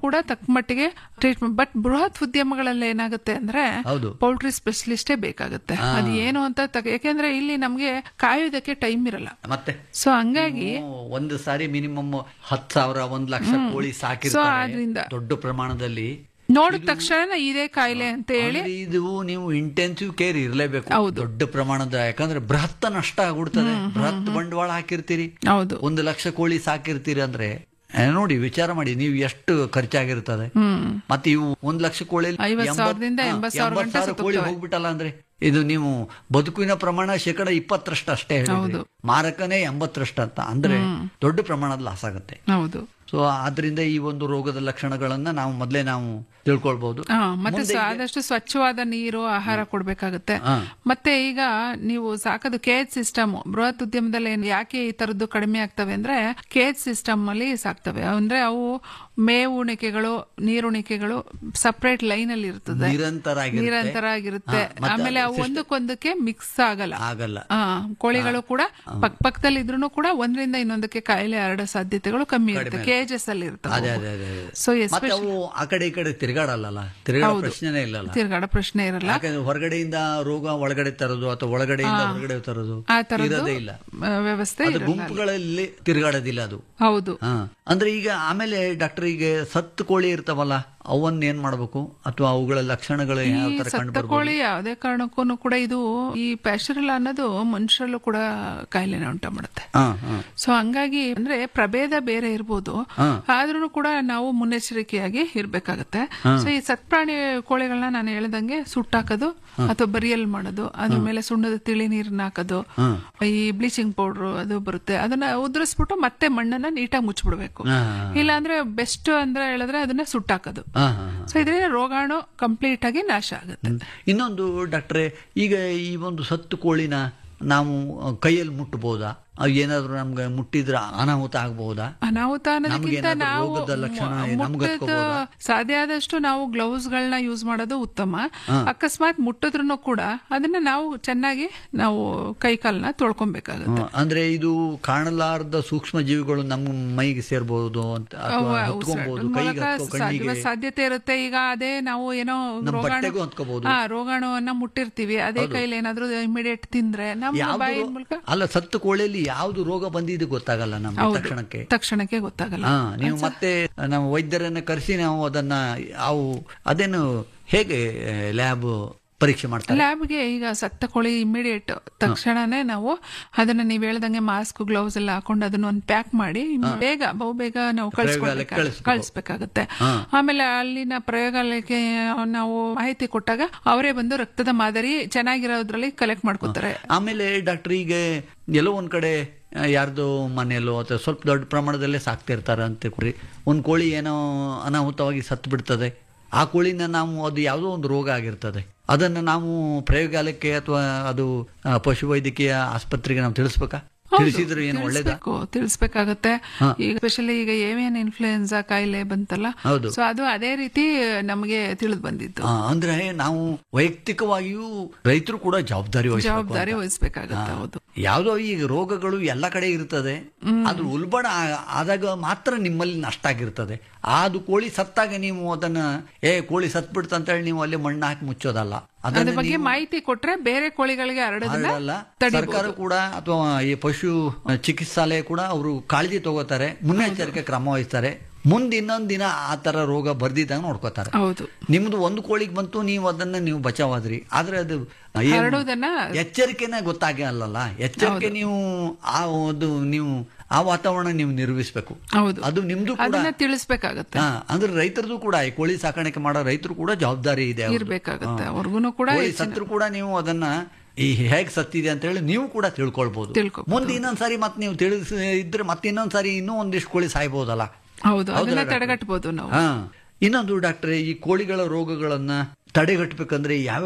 ಕೂಡ ತಕ್ಕ ಮಟ್ಟಿಗೆ ಟ್ರೀಟ್ಮೆಂಟ್ ಬಟ್ ಬೃಹತ್ ಉದ್ಯಮಗಳಲ್ಲಿ ಏನಾಗುತ್ತೆ ಅಂದ್ರೆ ಹೌದು. ಪೌಲ್ಟ್ರಿ ಸ್ಪೆಷಲಿಸ್ಟೇ ಬೇಕಾಗುತ್ತೆ ಅದು ಏನು ಅಂತ ತಗ- ಯಾಕೆಂದ್ರೆ ಇಲ್ಲಿ ನಮ್ಗೆ ಕಾಯೋದಕ್ಕೆ ಟೈಮ್ ಇರಲ್ಲ ಮತ್ತೆ ಸೊ ಹಂಗಾಗಿ ನೀವು ಒಂದು ಸಾರಿ ಮಿನಿಮಮ್ ಹತ್ತು ಸಾವಿರ ಒಂದ್ ಲಕ್ಷ ಕೋಳಿ ಸೊ ಸಾಕಿರ್ತಾರೆ ಆದ್ರಿಂದ ದೊಡ್ಡ ಪ್ರಮಾಣದಲ್ಲಿ ನೋಡಿದ ತಕ್ಷಣ ಇದೇ ಕಾಯಿಲೆ ಅಂತ ಹೇಳಿ ಅಂದ್ರೆ ಇದು ನೀವು ಇಂಟೆನ್ಸಿವ್ ಕೇರ್ ಇರಲೇಬೇಕು ಹೌದು. ದೊಡ್ಡ ಪ್ರಮಾಣದ ಯಾಕಂದ್ರೆ ಬೃಹತ್ ನಷ್ಟ ಆಗ್ಬಿಡ್ತದೆ ಬೃಹತ್ ಬಂಡವಾಳ ಹಾಕಿರ್ತೀರಿ ಹೌದು ಒಂದು ಲಕ್ಷ ಕೋಳಿ ಸಾಕಿರ್ತೀರಿ ಅಂದ್ರೆ ಆ, ನೋಡಿ ವಿಚಾರ ಮಾಡಿ ನೀವು ಎಷ್ಟು ಖರ್ಚಾಗಿರ್ತದೆ ಹ್ಮ್ ಮತ್ತೆ ಇವು ಒಂದ್ ಲಕ್ಷ ಕೋಳಿ ಐವತ್ತು ಸಾವಿರದಿಂದ ಎಂಬತ್ತು ಸಾವಿರ ಗಂಟೆ ಕೋಳಿ ಸತ್ತೋಗ್ತವೆ. ಹೋಗ್ಬಿಟ್ಟಲ್ಲ ಅಂದ್ರೆ ಇದು ನೀವು ಬದುಕಿನ ಪ್ರಮಾಣ ಶೇಕಡ ಇಪ್ಪತ್ತರಷ್ಟು ಅಷ್ಟೇ ಹೇಳಿದ್ರಿ. ಮಾರಕನೇ ಎಂಬತ್ತರಷ್ಟು ಅಂತ ಅಂದ್ರೆ ದೊಡ್ಡ ಪ್ರಮಾಣದ ಲಾಸ್ ಆಗುತ್ತೆ ಹೌದು ಸೊ ಆದ್ರಿಂದ ಈ ಒಂದು ರೋಗದ ಲಕ್ಷಣಗಳನ್ನ ನಾವು ಮೊದಲೇ ನಾವು ತಿಳ್ಕೊಳ್ಬಹುದು ಹಾ ಮತ್ತೆ ಸ- ಆದಷ್ಟು ಸ್ವಚ್ಛವಾದ ನೀರು ಆಹಾರ ಕೊಡ್ಬೇಕಾಗುತ್ತೆ ಹಾ. ಮತ್ತೆ ಈಗ ನೀವು ಸಾಕೋದು ಕೇಜ್ ಸಿಸ್ಟಮ್ ಬೃಹತ್ ಉದ್ಯಮದಲ್ಲಿ ಏನ್- ಯಾಕೆ ಈ ತರದ್ದು ಕಡಿಮೆ ಆಗ್ತವೆ ಅಂದ್ರೆ ಕೇಜ್ ಸಿಸ್ಟಮ್ ಅಲ್ಲಿ ಸಾಕ್ತವೆ ಅಂದ್ರೆ ಅವು ಮೇವುಣಿಕೆಗಳು ನೀರುಣಿಕೆಗಳು ಸಪರೇಟ್ ಲೈನ್ ಅಲ್ಲಿ ಇರ್ತದೆ ನಿರಂತರ ಆಗಿರುತ್ತೆ. ನಿರಂತರ ಆಗಿರುತ್ತೆ ಹಾ, ಮತ್ತೆ ಆಮೇಲೆ ಅದು ಅವು ಒಂದಕ್ಕೊಂದಕ್ಕೆ ಮಿಕ್ಸ್ ಆಗಲ್ಲ ಆಗಲ್ಲ ಆ, ಕೋಳಿಗಳು ಕೂಡ ಪಕ್ ಪಕ್ಕದಲ್ಲಿ ಇದ್ರೂ ಕೂಡ ಒಂದರಿಂದ ಇನ್ನೊಂದಕ್ಕೆ ಕಾಯಿಲೆ ಹರಡೋ ಸಾಧ್ಯತೆಗಳು ಕಮ್ಮಿ ಇರುತ್ತೆ ಕೇಜಸ್ ಅಲ್ಲಿ ಅದೇ ಇರ್ತವೆ ಅದೇ ಅದೇ ಅದೇ. ಸೊ ಮತ್ತೆ ಅವು ಆ ಕಡೆ ಈ ಕಡೆ ತಿರುಗಾಡಲ್ಲ ತಿರುಗಾಡೋ ಪ್ರಶ್ನೆನೇ ಇಲ್ಲಲ್ಲ ತಿರ್ಗಾಡೋ ಪ್ರಶ್ನೆ ಇರಲ್ಲ ಯಾಕಂದ್ರೆ ಹೊರಗಡೆಯಿಂದ ರೋಗ ಒಳಗಡೆ ತರೋದು ಅಥವಾ ಒಳಗಡೆಯಿಂದ ಹೊರಗಡೆ ತರೋದು ಆ ತರದ್ದು ಇರೋದೇ ಇಲ್ಲ ಆ, ವ್ಯವಸ್ಥೆ ಅದು ಇರಲ್ಲ. ಗುಂಪುಗಳಲ್ಲಿ ತಿರುಗಾಡೋದಿಲ್ಲ ಅದು ಹೌದು ಹಾ ಅಂದ್ರೆ ಈಗ ಆಮೇಲೆ ಡಾಕ್ಟರ್ ಈಗ ಸತ್ತು ಕೋಳಿ ಇರ್ತಾವಲ್ಲ ಅವನ್ನ ಏನ್ ಮಾಡ್ಬೇಕು ಅಥವಾ ಅವುಗಳ ಲಕ್ಷಣಗಳು ಈ ಯಾವ ತರ ಕಂಡು ಸತ್ತ ಬರ್ಬೋದು ಕೋಳಿ ಯಾವುದೇ ಕಾರಣಕ್ಕೂ ಕೂಡ ಇದು ಈ ಪ್ಯಾಶರಲ್ ಅನ್ನೋದು ಮನುಷ್ಯರಲ್ಲೂ ಕೂಡ ಕಾಯಿಲೆನ ಉಂಟು ಮಾಡುತ್ತೆ ಹಾ ಹಾ ಸೊ ಹಂಗಾಗಿ ಅಂದ್ರೆ ಪ್ರಭೇದ ಬೇರೆ ಇರ್ಬೋದು ಆದ್ರೂ ಕೂಡ ನಾವು ಮುನ್ನೆಚ್ಚರಿಕೆಯಾಗಿ ಇರ್ಬೇಕಾಗತ್ತೆ ಸೊ ಈ ಸತ್ಪ್ರಾಣಿ ಕೋಳಿಗಳನ್ನ ನಾನು ಹೇಳ್ದಂಗೆ ಸುಟ್ಟಾಕೋದು ಅಥವಾ ಬರಿಯಲ್ ಮಾಡೋದು ಅದ್ರ ಮೇಲೆ ಸುಣ್ಣದ ತಿಳಿ ನೀರನ್ನ ಹಾಕೋದು ಈ ಬ್ಲೀಚಿಂಗ್ ಪೌಡರ್ ಅದು ಬರುತ್ತೆ ಅದನ್ನ ಉದುರಿಸ್ಬಿಟ್ಟು ಮತ್ತೆ ಮಣ್ಣನ್ನ ನೀಟಾಗಿ ಮುಚ್ಚಿಬಿಡ್ಬೇಕು ಇಲ್ಲಾಂದ್ರೆ ಬೆಸ್ಟ್ ಅಂದ್ರೆ ಹೇಳಿದ್ರೆ ಅದನ್ನ ಸುಟ್ಟಾಕೋದು ಹಾ ಹಾ ಸೊ ಇದರಿಂದ ರೋಗಾಣು ಕಂಪ್ಲೀಟ್ ಆಗಿ ನಾಶ ಆಗುತ್ತೆ ಇನ್ನೊಂದು ಡಾಕ್ಟ್ರೆ ಈಗ ಈ ಒಂದು ಸತ್ತು ಕೋಳಿನ ನಾವು ಕೈಯಲ್ಲಿ ಮುಟ್ಟಬಹುದಾ ಅವು ಏನಾದ್ರು ನಮ್ಗೆ ಮುಟ್ಟಿದ್ರೆ ಅನಾಹುತ ಆಗಬಹುದಾ ಅನಾಹುತ ಅನ್ನೋದಕ್ಕಿಂತ ನಮ್ಗೇನಾದ್ರೂ ನಾವು ರೋಗದ ಲಕ್ಷಣ ಮು- ನಮ್ಗ್ ಮುಟ್ಟದ ಹತ್ಕೋಬೋದಾ? ಸಾಧ್ಯ ಆದಷ್ಟು ನಾವು ಗ್ಲೌಸ್ ಗಳನ್ನ ಯೂಸ್ ಮಾಡೋದು ಉತ್ತಮ ಅಕಸ್ಮಾತ್ ಮುಟ್ಟಿದ್ರು ಕೂಡ ಅದನ್ನ ನಾವು ಚೆನ್ನಾಗಿ ನಾವು ಕೈ ಕಾಲನ್ನ ತೊಳ್ಕೊಬೇಕಾಗುತ್ತೆ ಹ್ಮ್. ಅಂದ್ರೆ ಇದು ಕಾಣಲಾರದ ಸೂಕ್ಷ್ಮ ಜೀವಿಗಳು ನಮ್ಮ ಮೈಗೆ ಸೇರ್ಬಹುದು ಅಂತ ಅಥವಾ ಅವ ಹತ್ಕೊಬಹುದು ಉಸಿರಾಟದ ಕೈಗೆ ಮೂಲಕ ಹತ್ಕೊ ಸಾಧ್ಯ- ಕಣ್ಣಿಗೆ ಸಾಧ್ಯತೆ ಇರುತ್ತೆ ಈಗ ಅದೇ ನಾವು ಏನೋ ನಮ್ಮ ರೋಗಾಣು ಬಟ್ಟೆಗೂ ಹತ್ಕೋಬಹುದು ಹಾ ರೋಗಾಣುವನ್ನ ಮುಟ್ಟಿರ್ತೀವಿ ಅದೇ ಕೈಲಿ ಏನಾದ್ರೂ ಇಮಿಡಿಯೇಟ್ ತಿಂದ್ರೆ ನಮ್ಮ ಯಾವ್ದು ಬಾಯಿ ರೋ- ಮೂಲಕ ಅಲ್ಲ ಸತ್ತು ಕೋಳಿಯಲ್ಲಿ ಯಾವ್ದು ರೋಗ ಬಂದಿದ್ದು ಗೊತ್ತಾಗಲ್ಲ ನಮ್ಗೆ ಹೌದು ತಕ್ಷಣಕ್ಕೆ ತಕ್ಷಣಕ್ಕೆ ಗೊತ್ತಾಗಲ್ಲ ಹಾ ನೀವು ಮತ್ತೆ ನಾವು ವೈದ್ಯರನ್ನ ಕರೆಸಿ ನಾವು ಅದನ್ನ ಅವು ಅದೇನು ಹೇಗೆ ಲ್ಯಾಬ್ ಪರೀಕ್ಷೆ ಮಾಡ್ತಾರೆ ಲ್ಯಾಬ್ಗೆ ಈಗ ಸತ್ತ ಕೋಳಿ ಇಮಿಡಿಯೇಟ್ ತಕ್ಷಣನೇ ನಾವು ಅದನ್ನ ನೀವ್ ಹೇಳ್ದಂಗೆ ಮಾಸ್ಕ್ ಗ್ಲೌಸ್ ಎಲ್ಲ ಹಾಕೊಂಡು ಅದನ್ನ ಒಂದು ಪ್ಯಾಕ್ ಮಾಡಿ ಬೇಗ ಬಹು ಬೇಗ ನಾವು ಪ್ರಯೋಗಾಲಯಕ್ಕೆ ಕಳಿಸ್ಕೊಡ್ಬೇಕು ಕಳಿಸ್ಬೇಕು. ಕಳಿಸ್ಬೇಕಾಗತ್ತೆ ಆಮೇಲೆ ಅಲ್ಲಿನ ಪ್ರಯೋಗಾಲಯಕ್ಕೆ ನಾವು ಮಾಹಿತಿ ಕೊಟ್ಟಾಗ ಅವರೇ ಬಂದು ರಕ್ತದ ಮಾದರಿ ಚೆನ್ನಾಗಿರೋದ್ರಲ್ಲಿ ಕಲೆಕ್ಟ್ ಮಾಡ್ಕೋತಾರೆ ಆಮೇಲೆ ಡಾಕ್ಟರ್ ಈಗ ಎಲ್ಲೋ ಒಂದ್ ಕಡೆ ಆ, ಯಾರ್ದೋ ಮನೆಯಲ್ಲೋ ಅಥವಾ ಸ್ವಲ್ಪ ದೊಡ್ಡ ಪ್ರಮಾಣದಲ್ಲೇ ಸಾಕ್ತಿರ್ತಾರೆ ಅಂತ ಕೊಡ್ರಿ ಒಂದ್ ಕೋಳಿ ಏನೋ ಅನಾಹುತವಾಗಿ ಸತ್ತು ಬಿಡ್ತದೆ ಆ ಕೋಳಿನ ನಾವು ಅದು ಯಾವುದೋ ಒಂದು ರೋಗ ಆಗಿರ್ತದೆ ಅದನ್ನು ನಾವು ಪ್ರಯೋಗಾಲಯಕ್ಕೆ ಅಥವಾ ಅದು ಆ, ಪಶುವೈದ್ಯಕೀಯ ಆಸ್ಪತ್ರೆಗೆ ನಾವು ತಿಳಿಸ್ಬೇಕಾ ತಿಳಿಸಿದ್ರೆ ಏನು ಒಳ್ಳೇದಾ ತಿಳಿಸ್ಬೇಕು ತಿಳಿಸ್ಬೇಕಾಗತ್ತೆ ಈಗ ಸ್ಪೆಷಲಿ ಈಗ ಏವಿಯನ್ ಇನ್ಫ್ಲೂಯೆನ್ಸಾ ಕಾಯಿಲೆ ಬಂತಲ್ಲ ಹೌದು. ಸೊ ಅದು ಅದೇ ರೀತಿ ನಮಗೆ ತಿಳಿದು ಬಂದಿತ್ತು ಆ, ಅಂದ್ರೆ ನಾವು ವೈಯಕ್ತಿಕವಾಗಿಯೂ ರೈತರು ಕೂಡ ಜವಾಬ್ದಾರಿ ವಹಿಸ್ಬೇಕು ಜವಾಬ್ದಾರಿ ಅಂತ. ವಹಿಸ್ಬೇಕಾಗತ್ತೆ ಹಾ. ಹೌದು ಯಾವ್ದೋ ಈಗ ರೋಗಗಳು ಎಲ್ಲ ಕಡೆ ಇರ್ತದೆ ಅದು ಉಲ್ಬಣ ಆ- ಆದಾಗ ಮಾತ್ರ ನಿಮ್ಮಲ್ಲಿ ನಷ್ಟ ಆಗಿರ್ತದೆ ಅದು ಕೋಳಿ ಸತ್ತಾಗ ನೀವು ಅದನ್ನ ಏ ಕೋಳಿ ಸತ್ ಅಂತ ಹೇಳಿ ನೀವು ಅಲ್ಲಿ ಮಣ್ಣು ಹಾಕಿ ಮುಚ್ಚೋದಲ್ಲ ಅದ್ರ ಅದನ್ನ ಬಗ್ಗೆ ನೀವು ಮಾಹಿತಿ ಕೊಟ್ರೆ ಬೇರೆ ಕೋಳಿಗಳಿಗೆ ಹರಡೋದನ್ನ ಹರಡಲ್ಲ. ಸರ್ಕಾರ ಕೂಡ ಅಥವಾ ಈ ಪಶು ಚಿಕಿತ್ಸಾಲಯ ಕೂಡ ಅವರು ಕಾಳಜಿ ತಗೋತಾರೆ ಮುನ್ನೆಚ್ಚರಿಕೆ ಕ್ರಮ ವಹಿಸ್ತಾರೆ ಮುಂದೆ ಇನ್ನೊಂದ್ ದಿನ ಆ ತರ ರೋಗ ಬರ್ದಿದ್ದಾಗ ನೋಡ್ಕೋತಾರೆ ಹೌದು ನಿಮ್ದು ಒಂದು ಕೋಳಿಗೆ ಬಂತು ನೀವು ಅದನ್ನ ನೀವು ಬಚಾವಾದ್ರಿ ಆದ್ರೆ ಅದು ಏನು ಹರಡೋದನ್ನ ಎಚ್ಚರಿಕೆನೇ ಗೊತ್ತಾಗಲ್ಲ ಎಚ್ಚರಿಕೆ ನೀವು ಆ ಒಂದು ನೀವು ಆ ವಾತಾವರಣ ನೀವು ನಿರ್ವಹಿಸ್ಬೇಕು ಹೌದು ಅದು ನಿಮ್ದು ಕೂಡ ಅದನ್ನ ತಿಳಿಸ್ಬೇಕಾಗತ್ತೆ ಹಾ ಅಂದ್ರೆ ರೈತರದು ಕೂಡ ಈ ಕೋಳಿ ಸಾಕಾಣಿಕೆ ಮಾಡೋ ರೈತರು ಕೂಡ ಜವಾಬ್ದಾರಿ ಇದೆ ಅವ್ರದ್ದು. ಇರ್ಬೇಕಾಗತ್ತೆ ಹಾ. ಅವ್ರಿಗೂ ಕೂಡ ಕೋಳಿ ಹೆಚ್ಚಿನ- ಸತ್ರು ಕೂಡ ನೀವು ಅದನ್ನ ಈ ಹೇಗ್ ಸತ್ತಿದೆ ಅಂತ ಹೇಳಿ ನೀವು ಕೂಡ ತಿಳ್ಕೊಳ್ಬಹುದು ತಿಳ್ಕೊಬೋದು. ಮುಂದೆ ಇನ್ನೊಂದ್ಸಾರಿ ಮತ್ತೆ ನೀವು ತಿಳಿಸ್ ಇದ್ರೆ ಮತ್ತೆ ಇನ್ನೊಂದ್ಸಾರಿ ಇನ್ನೂ ಒಂದಿಷ್ಟು ಕೋಳಿ ಸಾಯ್ಬೋದಲ್ಲ ಹೌದು ಹೌದಲ್ಲ ಅದನ್ನ ಡಾಕ್ಟ್ರೆ? ತಡೆಗಟ್ಟಬಹುದು ನಾವು ಹಾ ಇನ್ನೊಂದು ಡಾಕ್ಟ್ರೆ ಈ ಕೋಳಿಗಳ ರೋಗಗಳನ್ನ ತಡೆಗಟ್ಟಬೇಕಂದ್ರೆ ಯಾವ